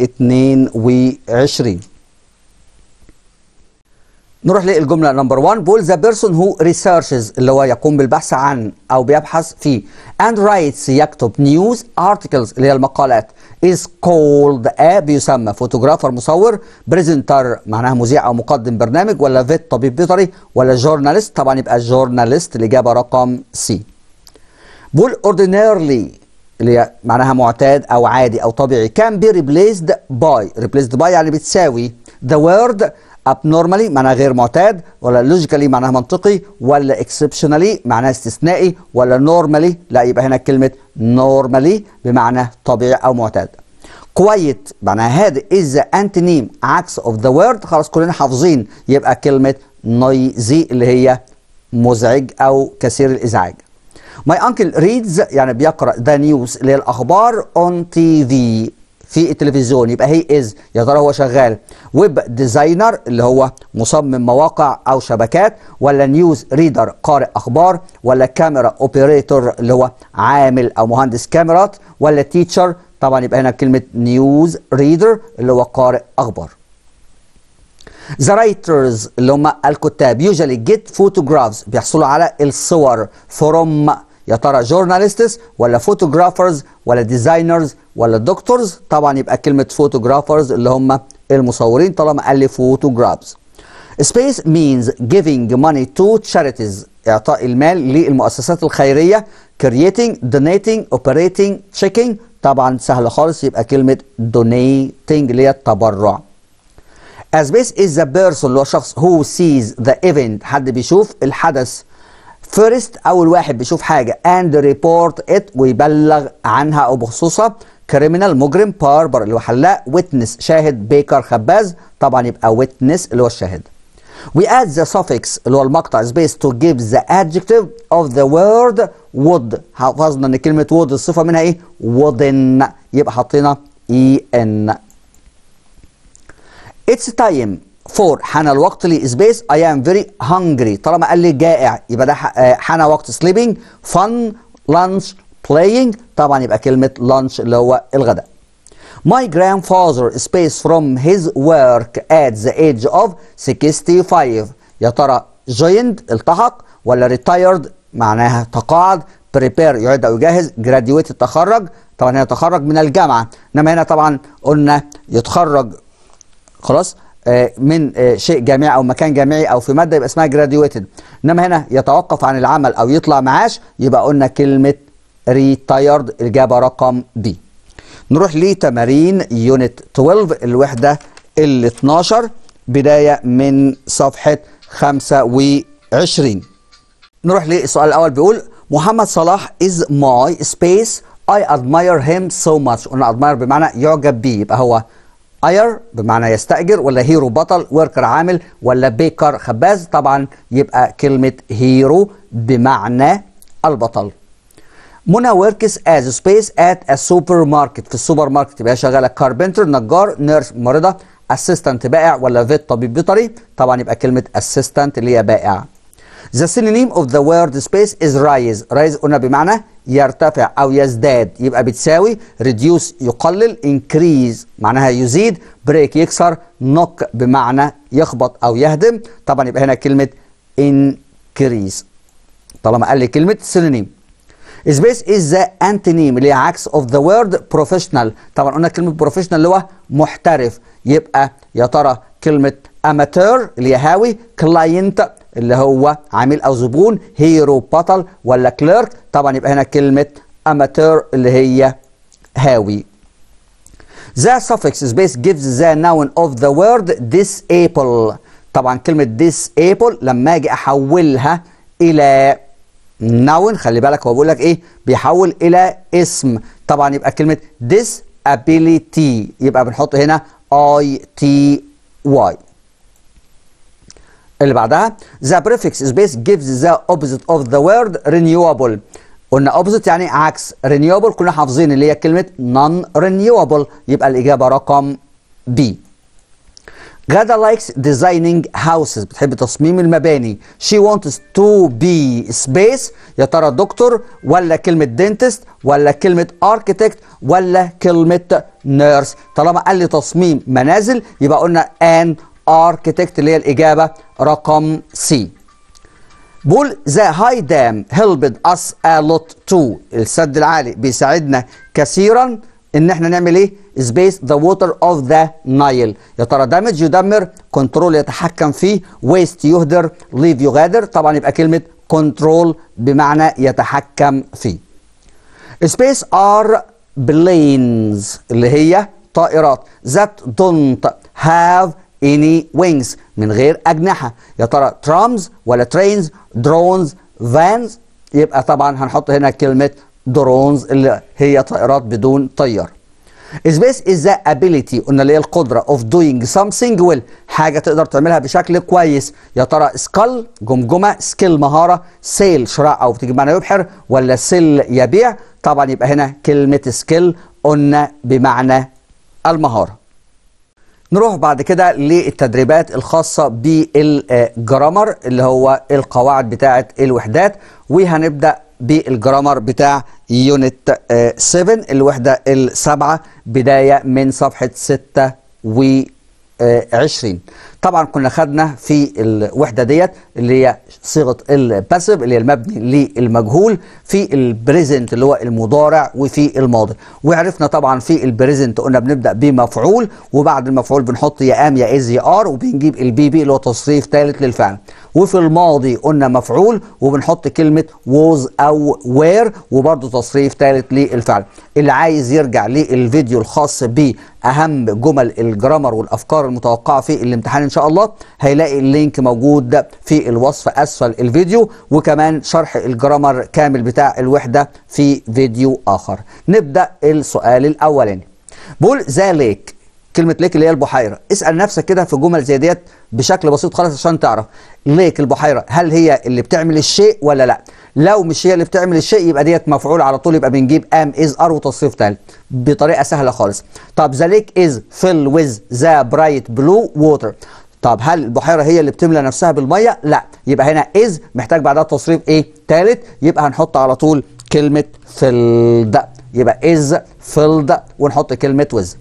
22 نروح للجمله نمبر 1 بول ذا بيرسون هو ريسيرشز اللي هو يقوم بالبحث عن او بيبحث في and writes يكتب نيوز articles اللي هي المقالات is called a بيسمى فوتوغرافر مصور بريزنتر معناها مذيع او مقدم برنامج ولا فيت طبيب بيطري ولا جورناليست طبعا يبقى جورناليست الاجابه رقم سي بول ordinarily اللي هي معناها معتاد او عادي او طبيعي can be replaced by replaced by يعني بتساوي the word abnormally معناها غير معتاد ولا logically معناها منطقي ولا exceptionally معناها استثنائي ولا normally لا يبقى هنا كلمة normally بمعنى طبيعي أو معتاد quiet معناها هادئ is the antonym عكس of the word خلاص كلنا حافظين يبقى كلمة noisy اللي هي مزعج أو كثير الإزعاج My uncle reads يعني بيقرأ the news اللي هي الأخبار on TV في التلفزيون يبقى هي از يا ترى هو شغال ويب ديزاينر اللي هو مصمم مواقع او شبكات ولا نيوز ريدر قارئ اخبار ولا كاميرا اوبريتور اللي هو عامل او مهندس كاميرات ولا تيتشر طبعا يبقى هنا كلمه نيوز ريدر اللي هو قارئ اخبار The writers اللي هم الكتاب usually get photographs بيحصلوا على الصور from يا ترى جورناليستس ولا فوتوغرافرز ولا ديزاينرز ولا دكتورز طبعا يبقى كلمة فوتوغرافرز اللي هم المصورين طالما قال لي فوتوغرافز Space means giving money to charities إعطاء المال للمؤسسات الخيرية creating, donating, operating, checking طبعا سهل خالص يبقى كلمة donating اللي هي التبرع A space is the person اللي هو شخص who sees the event حد بيشوف الحدث فيرست اول واحد بيشوف حاجه اند ريبورت ات ويبلغ عنها او بخصوصها كريمنال مجرم باربر اللي هو حلاق ويتنس شاهد بيكر خباز طبعا يبقى ويتنس اللي هو الشاهد We add the suffix اللي هو المقطع space to give the adjective of the word would حفظنا ان كلمة would الصفة منها ايه؟ wooden يبقى حطينا en It's time for حان الوقت لي سبيس I am very hungry طالما قال لي جائع يبقى ده حان وقت sleeping fun lunch playing طبعا يبقى كلمة lunch اللي هو الغداء My grandfather space from his work at the age of 65 يا ترى joined التحق ولا retired معناها تقاعد prepare يعد أو يجهز graduate تخرج طبعا هنا تخرج من الجامعة إنما هنا طبعا قلنا يتخرج خلاص آه، من آه، شيء جامعي او مكان جامعي او في ماده يبقى اسمها graduated انما هنا يتوقف عن العمل او يطلع معاش يبقى قلنا كلمه retired الاجابه رقم بي نروح لتمارين يونت 12 الوحده ال 12 بدايه من صفحه 25 نروح للسؤال الاول بيقول محمد صلاح is my space I admire him so much قلنا admire بمعنى يعجب بيه يبقى هو اير بمعنى يستأجر ولا هيرو بطل وركر عامل ولا بيكر خباز طبعا يبقى كلمة هيرو بمعنى البطل منى وركس از سبيس ات ا سوبر ماركت في السوبر ماركت يبقى هي شغاله كاربنتر نجار نيرس ممرضه اسيستنت بائع ولا فيت طبيب بيطري طبعا يبقى كلمه اسيستنت اللي هي بائع The synonym of the word space is rise rise قلنا بمعنى يرتفع أو يزداد يبقى بتساوي reduce يقلل increase معناها يزيد break يكسر knock بمعنى يخبط أو يهدم طبعا يبقى هنا كلمة increase طالما قال لي كلمة synonym Space is the antonym اللي هي عكس of the word professional طبعا قلنا كلمة professional اللي هو محترف يبقى يا ترى كلمة amateur اللي هي هاوي client اللي هو عميل او زبون هيرو بطل ولا كليرك طبعا يبقى هنا كلمة amateur اللي هي هاوي The suffix space gives the noun of the word disable طبعا كلمة disable لما اجي احولها الى noun خلي بالك هو بيقول لك ايه بيحول الى اسم طبعا يبقى كلمة disability يبقى بنحط هنا I T Y اللي بعدها the prefix space gives the opposite of the word renewable قلنا opposite يعني عكس renewable كنا حافظين اللي هي كلمة non renewable يبقى الإجابة رقم B غدا likes designing houses بتحب تصميم المباني she wants to be space يا ترى دكتور ولا كلمة dentist ولا كلمة architect ولا كلمة nurse طالما قال لي تصميم منازل يبقى قلنا an architect اللي هي الإجابة رقم C بقول the high dam helped us a lot too السد العالي بيساعدنا كثيرا ان احنا نعمل ايه space the water of the Nile يا ترى damage يدمر كنترول يتحكم فيه waste يهدر leave يغادر طبعا يبقى كلمة control بمعنى يتحكم فيه space are planes اللي هي طائرات that don't have any wings من غير أجنحة يا ترى trams ولا trains drones vans يبقى طبعا هنحط هنا كلمة drones اللي هي طائرات بدون طيار Space is the ability قلنا اللي هي القدرة of doing something well حاجة تقدر تعملها بشكل كويس يا ترى سكال جمجمة سكيل مهارة سيل شراء أو بتيجي بمعنى يبحر ولا سيل يبيع طبعا يبقى هنا كلمة سكيل قلنا بمعنى المهارة نروح بعد كده للتدريبات الخاصة بالجرامر اللي هو القواعد بتاعة الوحدات وهنبدأ بالجرامر بتاع يونت 7 الوحدة السابعة بداية من صفحة 26 طبعا كنا خدنا في الوحدة ديت اللي هي صيغة الباسيف اللي هي المبني للمجهول في البريزنت اللي هو المضارع وفي الماضي وعرفنا طبعا في البريزنت قلنا بنبدأ بمفعول وبعد المفعول بنحط يا ام يا از يا ار وبنجيب البي بي اللي هو تصريف ثالث للفعل وفي الماضي قلنا مفعول وبنحط كلمة was أو were وبرضه تصريف ثالث للفعل اللي عايز يرجع للفيديو الخاص بأهم جمل الجرامر والأفكار المتوقعة في الامتحان إن شاء الله هيلاقي اللينك موجود في الوصف أسفل الفيديو وكمان شرح الجرامر كامل بتاع الوحدة في فيديو آخر نبدأ السؤال الأولاني بقول ذا ليك كلمة ليك اللي هي البحيرة اسأل نفسك كده في جمل زي ديت بشكل بسيط خالص عشان تعرف ليك البحيرة هل هي اللي بتعمل الشيء ولا لا لو مش هي اللي بتعمل الشيء يبقى ديت مفعول على طول يبقى بنجيب ام از ار وتصريف ثالث بطريقة سهلة خالص طب ذا ليك از فيل ويز ذا برايت بلو ووتر طب هل البحيرة هي اللي بتملى نفسها بالمية لا يبقى هنا از محتاج بعدها تصريف ايه ثالث يبقى هنحط على طول كلمة فيلد يبقى از فيلد ونحط كلمة ويز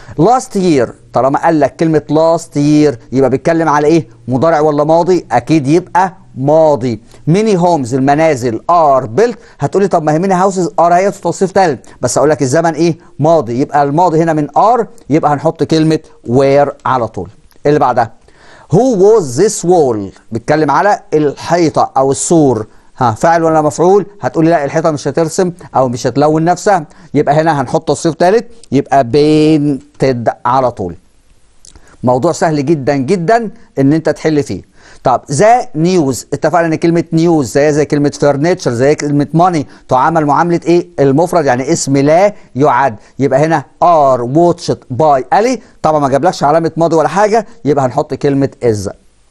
last year طالما قال لك كلمة last year يبقى بيتكلم على ايه مضارع ولا ماضي اكيد يبقى ماضي ميني هومز المنازل ار بيلت هتقولي طب ما هي ميني هاوسز ار هي توصيف ثالث بس اقول لك الزمن ايه ماضي يبقى الماضي هنا من ار يبقى هنحط كلمة وير على طول اللي بعدها Who was this wall بيتكلم على الحيطة او السور ها فاعل ولا مفعول هتقولي لا الحيطه مش هترسم او مش هتلون نفسها يبقى هنا هنحط تصريف ثالث يبقى بينتد على طول موضوع سهل جدا جدا ان انت تحل فيه طب ذا نيوز اتفقنا ان كلمه نيوز زي زي كلمه فرنتشر زي كلمه ماني تعامل معامله ايه المفرد يعني اسم لا يعد يبقى هنا ار واتشت باي الي طبعا ما جابلكش علامه ماضي ولا حاجه يبقى هنحط كلمه از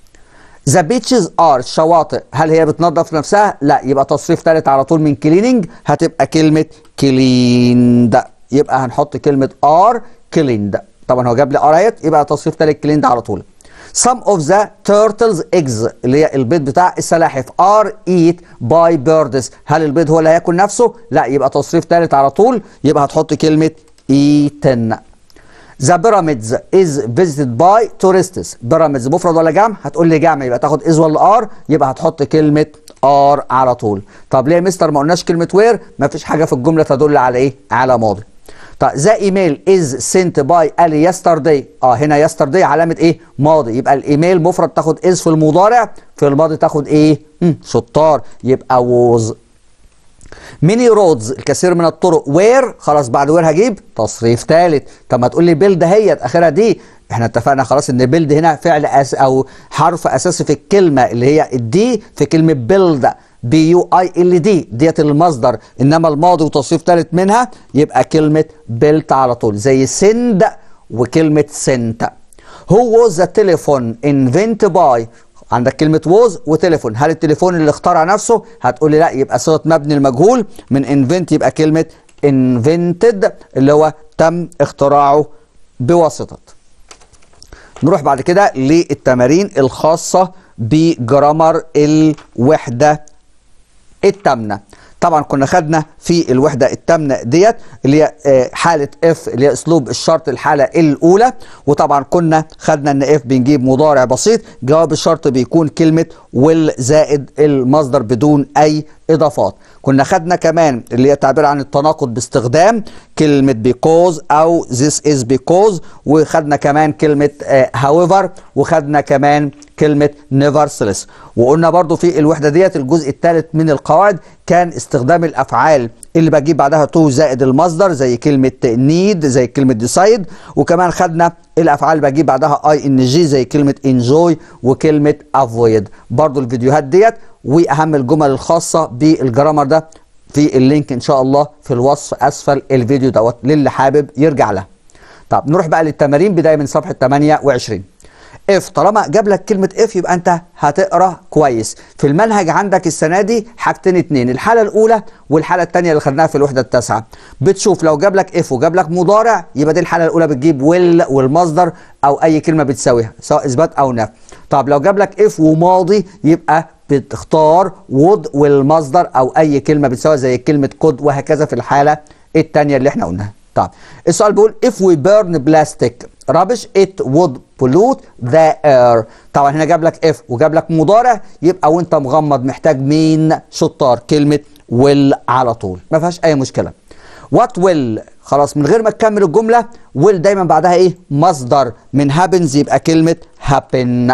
ذا بيتشز ار الشواطئ هل هي بتنظف نفسها؟ لا يبقى تصريف ثالث على طول من كليننج هتبقى كلمة كليند يبقى هنحط كلمة ار كليند طبعا هو جاب لي ار اهيت يبقى تصريف ثالث كليند على طول Some of the turtles eggs اللي هي البيض بتاع السلاحف are eat by birds هل البيض هو اللي هياكل نفسه؟ لا يبقى تصريف ثالث على طول يبقى هتحط كلمة eaten ذا بيراميدز از فيزيتد باي tourists بيراميدز مفرد ولا جمع هتقول لي جمع يبقى تاخد از ولا ار يبقى هتحط كلمه ار على طول طب ليه يا مستر ما قلناش كلمه وير ما فيش حاجه في الجمله تدل على ايه على ماضي طب ذا ايميل از سنت باي الي يسترداي اه هنا يسترداي علامه ايه ماضي يبقى الايميل مفرد تاخد از في المضارع في الماضي تاخد ايه مم. شطار يبقى ووز ميني رودز الكثير من الطرق وير خلاص بعد وير هجيب تصريف ثالث طب ما تقول لي بيلد هيت اخرها دي احنا اتفقنا خلاص ان بيلد هنا فعل أس او حرف اساسي في الكلمه اللي هي الدي في كلمه بيلد بي يو اي ال دي ديت المصدر انما الماضي وتصريف ثالث منها يبقى كلمه بيلت على طول زي سند وكلمه سنت هو was the telephone invented by عندك كلمة ووز وتليفون هل التليفون اللي اخترع نفسه هتقول لي لا يبقى صيغة مبني المجهول من انفنت يبقى كلمة invented اللي هو تم اختراعه بواسطة نروح بعد كده للتمارين الخاصة بجرامر الوحدة التامنة طبعا كنا خدنا في الوحده الثامنه ديت اللي هي حاله اف اللي هي اسلوب الشرط الحاله الاولى وطبعا كنا خدنا ان اف بنجيب مضارع بسيط جواب الشرط بيكون كلمه ويل زائد المصدر بدون اي اضافات كنا خدنا كمان اللي هي تعبير عن التناقض باستخدام كلمه بيكوز او this is because وخدنا كمان كلمه however وخدنا كمان كلمة nevertheless وقلنا برضو في الوحدة ديت الجزء الثالث من القواعد كان استخدام الأفعال اللي بجيب بعدها تو زائد المصدر زي كلمة need زي كلمة decide وكمان خدنا الأفعال اللي بجيب بعدها اي ان جي زي كلمة enjoy وكلمة avoid برضو الفيديوهات ديت وأهم الجمل الخاصة بالجرامر ده في اللينك إن شاء الله في الوصف أسفل الفيديو دوت للي حابب يرجع لها طب نروح بقى للتمارين بداية من صفحة 28 اف طالما جاب لك كلمه اف يبقى انت هتقرا كويس في المنهج عندك السنه دي حاجتين اتنين الحاله الاولى والحاله الثانيه اللي خدناها في الوحده التاسعه بتشوف لو جاب لك اف وجاب لك مضارع يبقى دي الحاله الاولى بتجيب ويل والمصدر او اي كلمه بتساويها سواء اثبات او نفي طب لو جاب لك اف وماضي يبقى بتختار وود والمصدر او اي كلمه بتساوي زي كلمه كود وهكذا في الحاله الثانيه اللي احنا قلناها طب السؤال بيقول if we burn plastic rubbish it would pollute the air طبعا هنا جاب لك if وجاب لك مضارع يبقى وانت مغمض محتاج مين شطار كلمة will على طول ما فيهاش اي مشكلة what will خلاص من غير ما تكمل الجملة will دايما بعدها ايه مصدر من happens يبقى كلمة happen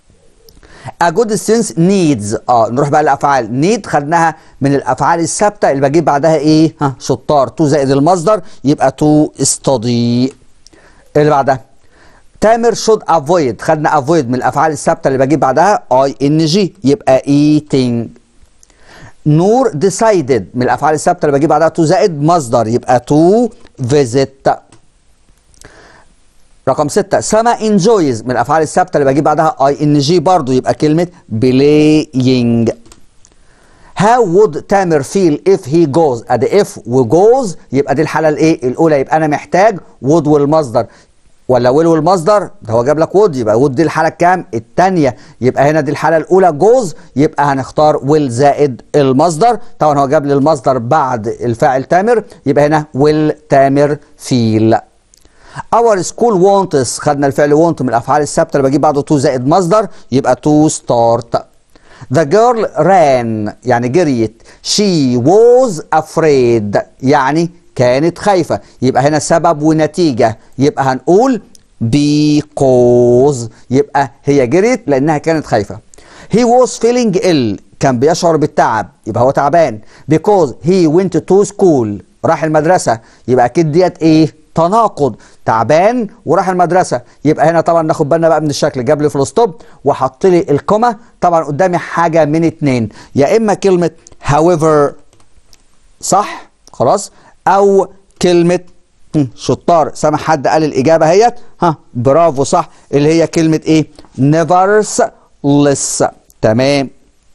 A good sense needs اه نروح بقى للافعال need خدناها من الافعال الثابته اللي بجيب بعدها ايه ها شطار تو زائد المصدر يبقى تو study اللي بعدها تامر should avoid خدنا avoid من الافعال الثابته اللي بجيب بعدها اي ان جي يبقى eating نور decided من الافعال الثابته اللي بجيب بعدها تو زائد مصدر يبقى تو visit رقم ستة سما انجويز من الافعال الثابته اللي بجيب بعدها اي ان جي برضه يبقى كلمه بلاينج How would تامر feel if he goes ادي if وجوز يبقى دي الحاله الايه الاولى يبقى انا محتاج would والمصدر ولا will والمصدر ده هو جاب لك would يبقى would دي الحاله الكام الثانيه يبقى هنا دي الحاله الاولى جوز يبقى هنختار will زائد المصدر طبعا هو جاب لي المصدر بعد الفاعل تامر يبقى هنا will تامر feel our school wants خدنا الفعل want من الافعال الثابته اللي بجيب بعده to زائد مصدر يبقى to start the girl ran يعني جريت she was afraid يعني كانت خايفه يبقى هنا سبب ونتيجه يبقى هنقول because يبقى هي جريت لانها كانت خايفه he was feeling ill كان بيشعر بالتعب يبقى هو تعبان because he went to school راح المدرسة يبقى أكيد ديت إيه تناقض تعبان وراح المدرسة يبقى هنا طبعا ناخد بالنا بقى من الشكل جاب لي فول ستوب وحط لي الكوما طبعا قدامي حاجة من اتنين يا إما كلمة however صح خلاص أو كلمة هم، شطار سامع حد قال الإجابة هيت ها برافو صح اللي هي كلمة إيه nevertheless تمام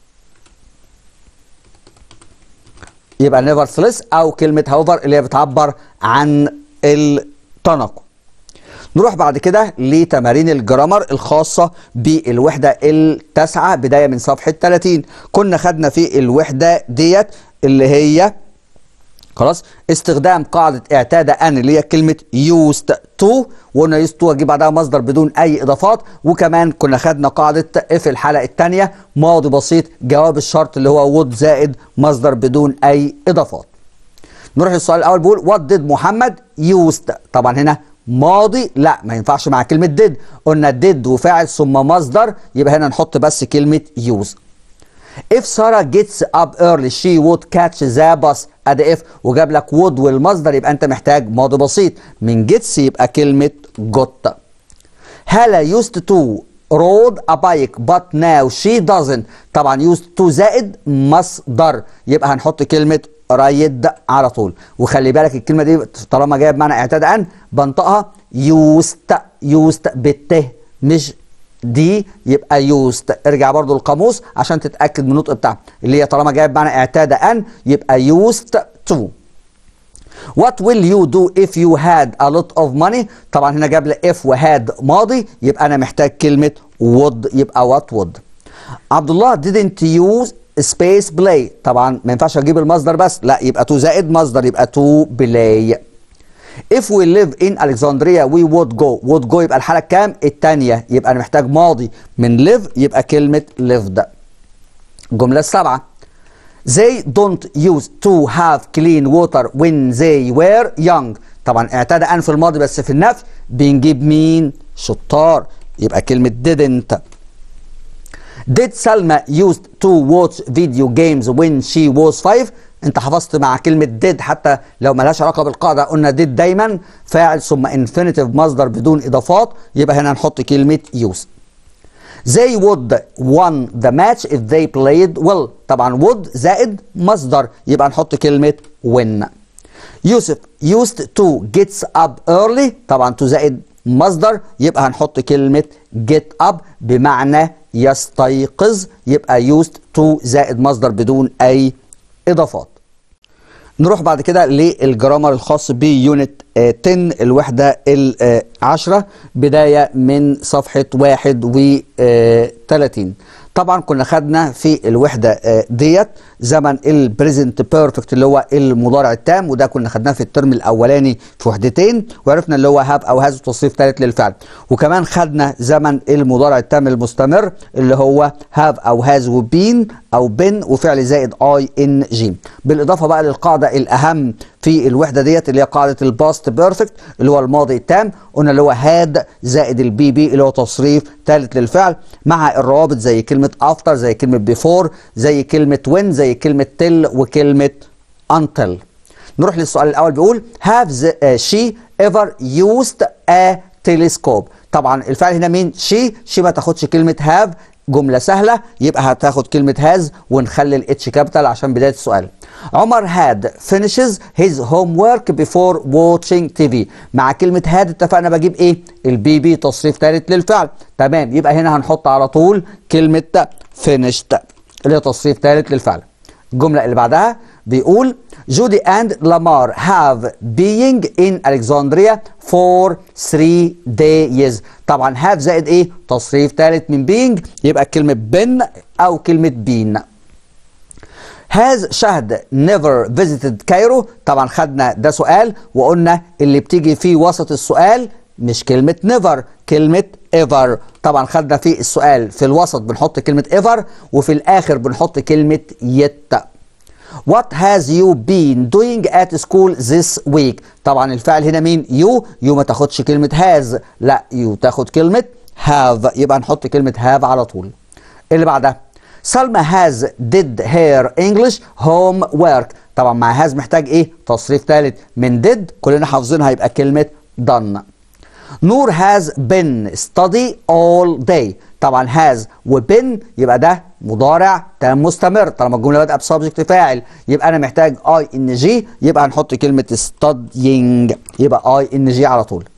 يبقى nevertheless او كلمه however اللي هي بتعبر عن التناقض نروح بعد كده لتمارين الجرامر الخاصة بالوحدة التاسعة بداية من صفحة 30 كنا خدنا في الوحدة ديت اللي هي خلاص استخدام قاعدة اعتاد ان اللي هي كلمة used to وقلنا used to اجيب بعدها مصدر بدون اي اضافات وكمان كنا خدنا قاعدة في الحلقة الثانية ماضي بسيط جواب الشرط اللي هو would زائد مصدر بدون اي اضافات نروح للسؤال الاول بيقول what did محمد used طبعا هنا ماضي لا ما ينفعش مع كلمة did قلنا did وفاعل ثم مصدر يبقى هنا نحط بس كلمة use If Sarah gets up early she would catch the bus at if وجاب لك would والمصدر يبقى انت محتاج ماضي بسيط من gets يبقى كلمة got هلا used to rode a bike but now she doesn't طبعا used to زائد مصدر يبقى هنحط كلمة رايد على طول وخلي بالك الكلمة دي طالما جايب معنى اعتاد ان بنطقها used used بالته مش دي يبقى يوست ارجع برضو القاموس عشان تتاكد من النطق بتاعها اللي هي طالما جايب معنى اعتاد ان يبقى يوست تو What will you do if you had a lot of money طبعا هنا جاب لي if وهاد ماضي يبقى انا محتاج كلمة would يبقى what would عبد الله didn't use space play طبعا ما ينفعش اجيب المصدر بس لا يبقى to زائد مصدر يبقى to play If we live in Alexandria we would go would go يبقى الحالة كام؟ الثانية يبقى أنا محتاج ماضي من live يبقى كلمة lived الجملة السابعة They don't used to have clean water when they were young طبعا اعتاد أن في الماضي بس في النفي بنجيب مين؟ شطار يبقى كلمة didn't Did Salma used to watch video games when she was five انت حفظت مع كلمة did حتى لو ملهاش علاقة بالقاعدة قلنا did دايما فاعل ثم infinitive مصدر بدون اضافات يبقى هنا نحط كلمة use They would won the match if they played well طبعا would زائد مصدر يبقى نحط كلمة win يوسف used to gets up early طبعا to زائد مصدر يبقى هنحط كلمة get up بمعنى يستيقظ يبقى used to زائد مصدر بدون أي إضافات نروح بعد كده للجرامر الخاص بيونت 10 الوحدة العشرة بداية من صفحة 31 طبعا كنا خدنا في الوحدة ديت زمن البريزنت بيرفكت اللي هو المضارع التام وده كنا خدناه في الترم الاولاني في وحدتين وعرفنا اللي هو هاب او هاز تصريف ثالث للفعل وكمان خدنا زمن المضارع التام المستمر اللي هو هاف او هاز وبين او بن وفعل زائد اي ان جي بالاضافه بقى للقاعده الاهم في الوحده ديت اللي هي قاعده الباست بيرفكت اللي هو الماضي التام قلنا اللي هو هاد زائد البي بي اللي هو تصريف ثالث للفعل مع الروابط زي كلمه افتر زي كلمه بيفور زي كلمه وين زي كلمه تل وكلمه until نروح للسؤال الاول بيقول have she ever used a telescope طبعا الفعل هنا مين she she ما تاخدش كلمه have جمله سهله يبقى هتاخد كلمه هاز ونخلي الاتش كابيتال عشان بدايه السؤال عمر had finishes his homework before watching TV مع كلمة had اتفقنا بجيب ايه البي بي تصريف ثالث للفعل تمام يبقى هنا هنحط على طول كلمة finished اللي هي تصريف ثالث للفعل الجملة اللي بعدها بيقول جودي اند لامار have being in Alexandria for three days طبعا have زائد ايه تصريف ثالث من being يبقى كلمة been او كلمة been has شهد never visited كايرو طبعا خدنا ده سؤال وقلنا اللي بتيجي في وسط السؤال مش كلمة never كلمة ever طبعا خدنا في السؤال في الوسط بنحط كلمة ever وفي الآخر بنحط كلمة yet What has you been doing at school this week طبعا الفعل هنا مين you you ما تاخدش كلمة has لا you تاخد كلمة have يبقى نحط كلمة have على طول اللي بعدها سلمى has did her English homework طبعا مع has محتاج ايه تصريف ثالث من did كلنا حافظينها يبقى كلمة done نور has been study all day طبعا has وبن يبقى ده مضارع تام مستمر طالما الجمله بادئه بسبجكت فاعل يبقى انا محتاج اي ان جي يبقى هنحط كلمه studying يبقى اي ان جي على طول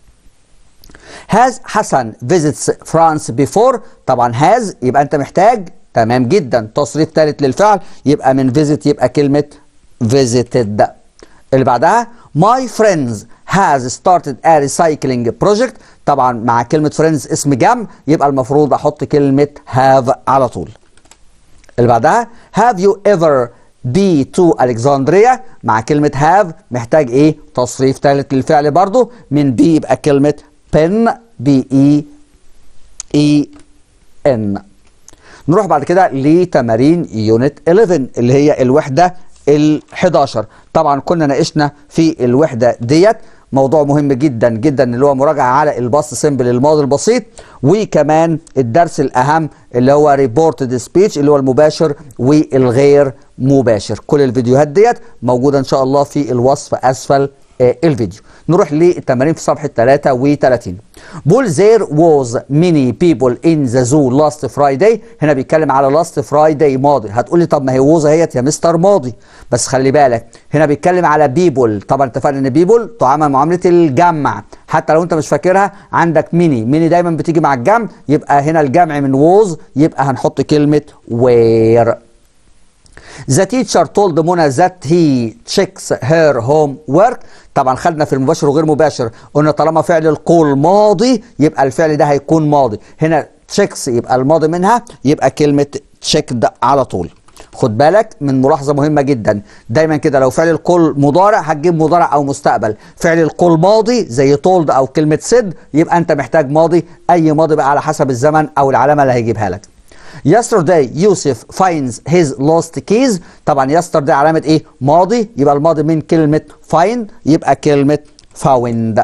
has حسن visits France before طبعا has يبقى انت محتاج تمام جدا تصريف ثالث للفعل يبقى من visit يبقى كلمه visited اللي بعدها my friends has started a recycling project طبعا مع كلمة friends اسم جمع يبقى المفروض احط كلمة have على طول اللي بعدها have you ever be to Alexandria مع كلمة have محتاج ايه تصريف ثالث للفعل برضو من be يبقى كلمة pen b e e n نروح بعد كده لتمارين يونت 11 اللي هي الوحدة ال 11 طبعا كنا ناقشنا في الوحدة ديت موضوع مهم جدا جدا اللي هو مراجعة على الباص سيمبل الماضي البسيط وكمان الدرس الأهم اللي هو ريبورتد سبيتش اللي هو المباشر والغير مباشر كل الفيديوهات ديت موجودة إن شاء الله في الوصف أسفل آه الفيديو نروح للتمارين في صفحة 33 بول زير was many people in the zoo last Friday هنا بيتكلم على last Friday ماضي هتقول لي طب ما هي ووز اهيت يا مستر ماضي بس خلي بالك هنا بيتكلم على بيبول طبعا اتفقنا ان بيبول تعامل معاملة الجمع حتى لو انت مش فاكرها عندك ميني ميني دايما بتيجي مع الجمع يبقى هنا الجمع من ووز يبقى هنحط كلمة where The teacher told Mona that he checks her homework طبعا خدنا في المباشر وغير مباشر قلنا طالما فعل القول ماضي يبقى الفعل ده هيكون ماضي هنا checks يبقى الماضي منها يبقى كلمة checked على طول خد بالك من ملاحظة مهمة جدا دايما كده لو فعل القول مضارع هتجيب مضارع او مستقبل فعل القول ماضي زي told او كلمة said يبقى انت محتاج ماضي اي ماضي بقى على حسب الزمن او العلامة اللي هيجيبها لك yesterday يوسف finds his lost keys طبعا yesterday علامة ايه ماضي يبقى الماضي من كلمة find يبقى كلمة found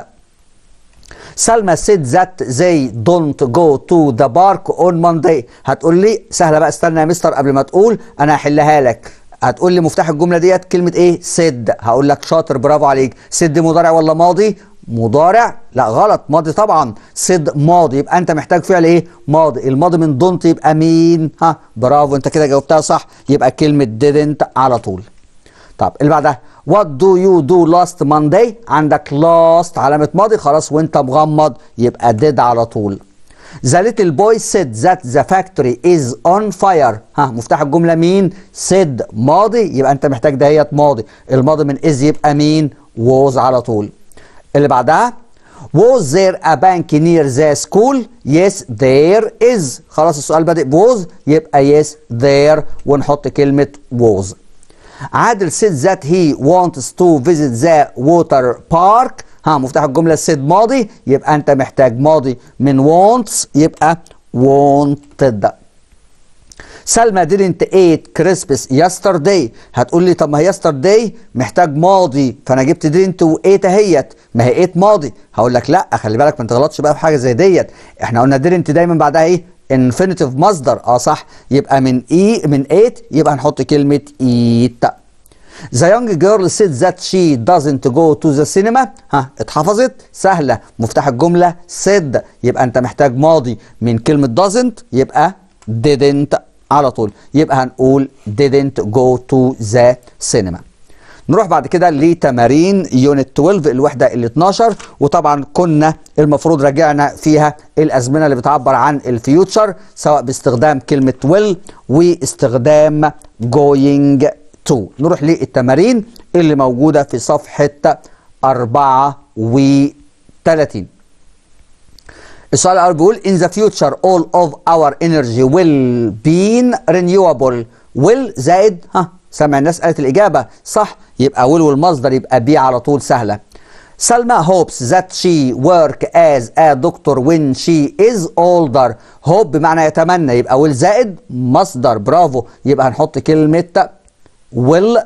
سلمى said that they don't go to the park on Monday هتقول لي سهلة بقى استنى يا مستر قبل ما تقول انا هحلها لك هتقول لي مفتاح الجملة ديت كلمة ايه said هقول لك شاطر برافو عليك said مضارع ولا ماضي مضارع لا غلط ماضي طبعا سد ماضي يبقى انت محتاج فعل ايه ماضي الماضي من دونت يبقى مين ها برافو انت كده جاوبتها صح يبقى كلمة didn't على طول طب اللي بعدها what do you do last Monday عندك last علامة ماضي خلاص وانت مغمض يبقى did على طول The little boy said that the factory is on fire ها مفتاح الجملة مين said ماضي يبقى انت محتاج دهيت ماضي الماضي من is يبقى مين was على طول اللي بعدها Was there a bank near the school? Yes there is خلاص السؤال بادئ بوز يبقى yes there ونحط كلمة was عادل said that he wants to visit the water park ها مفتاح الجملة said ماضي يبقى أنت محتاج ماضي من wants يبقى wanted سلمى didn't eat Christmas yesterday هتقول لي طب ما هي yesterday محتاج ماضي فانا جبت didn't و ate اهيت ما هي ate ماضي هقول لك لا خلي بالك ما تغلطش بقى في حاجه زي ديت احنا قلنا didn't دايما بعدها ايه infinitive مصدر اه صح يبقى من اي من ate يبقى هنحط كلمه eat The young girl said that she doesn't go to the cinema ها اتحفظت سهلة مفتاح الجملة said يبقى انت محتاج ماضي من كلمة doesn't يبقى didn't على طول يبقى هنقول didn't go to the cinema نروح بعد كده لتمارين يونت 12 الوحدة ال 12 وطبعا كنا المفروض راجعنا فيها الأزمنة اللي بتعبر عن الفيوتشر سواء باستخدام كلمة will واستخدام going to نروح للتمارين اللي موجودة في صفحة 34 السؤال الأول بيقول in the future all of our energy will be renewable will زائد ها سمع الناس قالت الإجابة صح يبقى will والمصدر يبقى be على طول سهلة سلمى hopes that she work as a doctor when she is older hope بمعنى يتمنى يبقى will زائد مصدر برافو يبقى هنحط كلمة will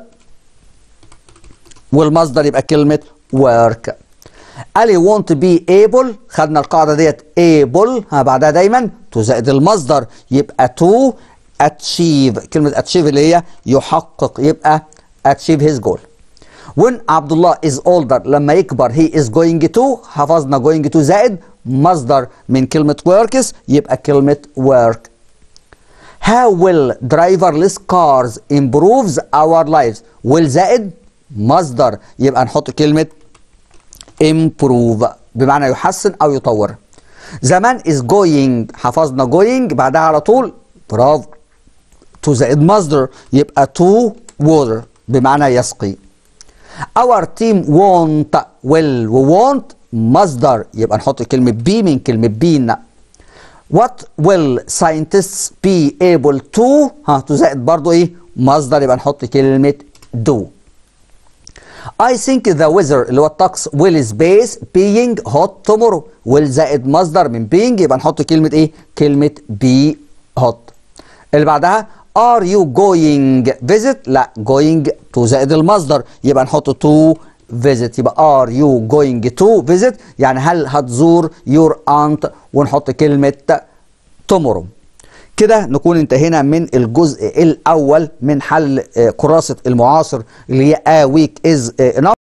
والمصدر يبقى كلمة work Ali want to be able خدنا القاعدة ديت able ها بعدها دايما to زائد المصدر يبقى to achieve كلمة achieve اللي هي يحقق يبقى achieve his goal when عبد الله is older لما يكبر he is going to حفظنا going to زائد مصدر من كلمة works يبقى كلمة work How will driverless cars improves our lives will زائد مصدر يبقى نحط كلمة improve بمعنى يحسن أو يطور زمان is going حفظنا going بعدها على طول برافو to زائد مصدر يبقى to water بمعنى يسقي our team won't will و won't مصدر يبقى نحط كلمة be من كلمة been what will scientists be able to ها to زائد برضو ايه مصدر يبقى نحط كلمة do I think the weather اللي هو الطقس will space being hot tomorrow will زائد مصدر من being يبقى نحط كلمة ايه كلمة be hot اللي بعدها are you going visit لا going to زائد المصدر يبقى نحط to visit يبقى are you going to visit يعني هل هتزور your aunt ونحط كلمة tomorrow كده نكون انتهينا من الجزء الأول من حل كراسة المعاصر اللي هي a week is enough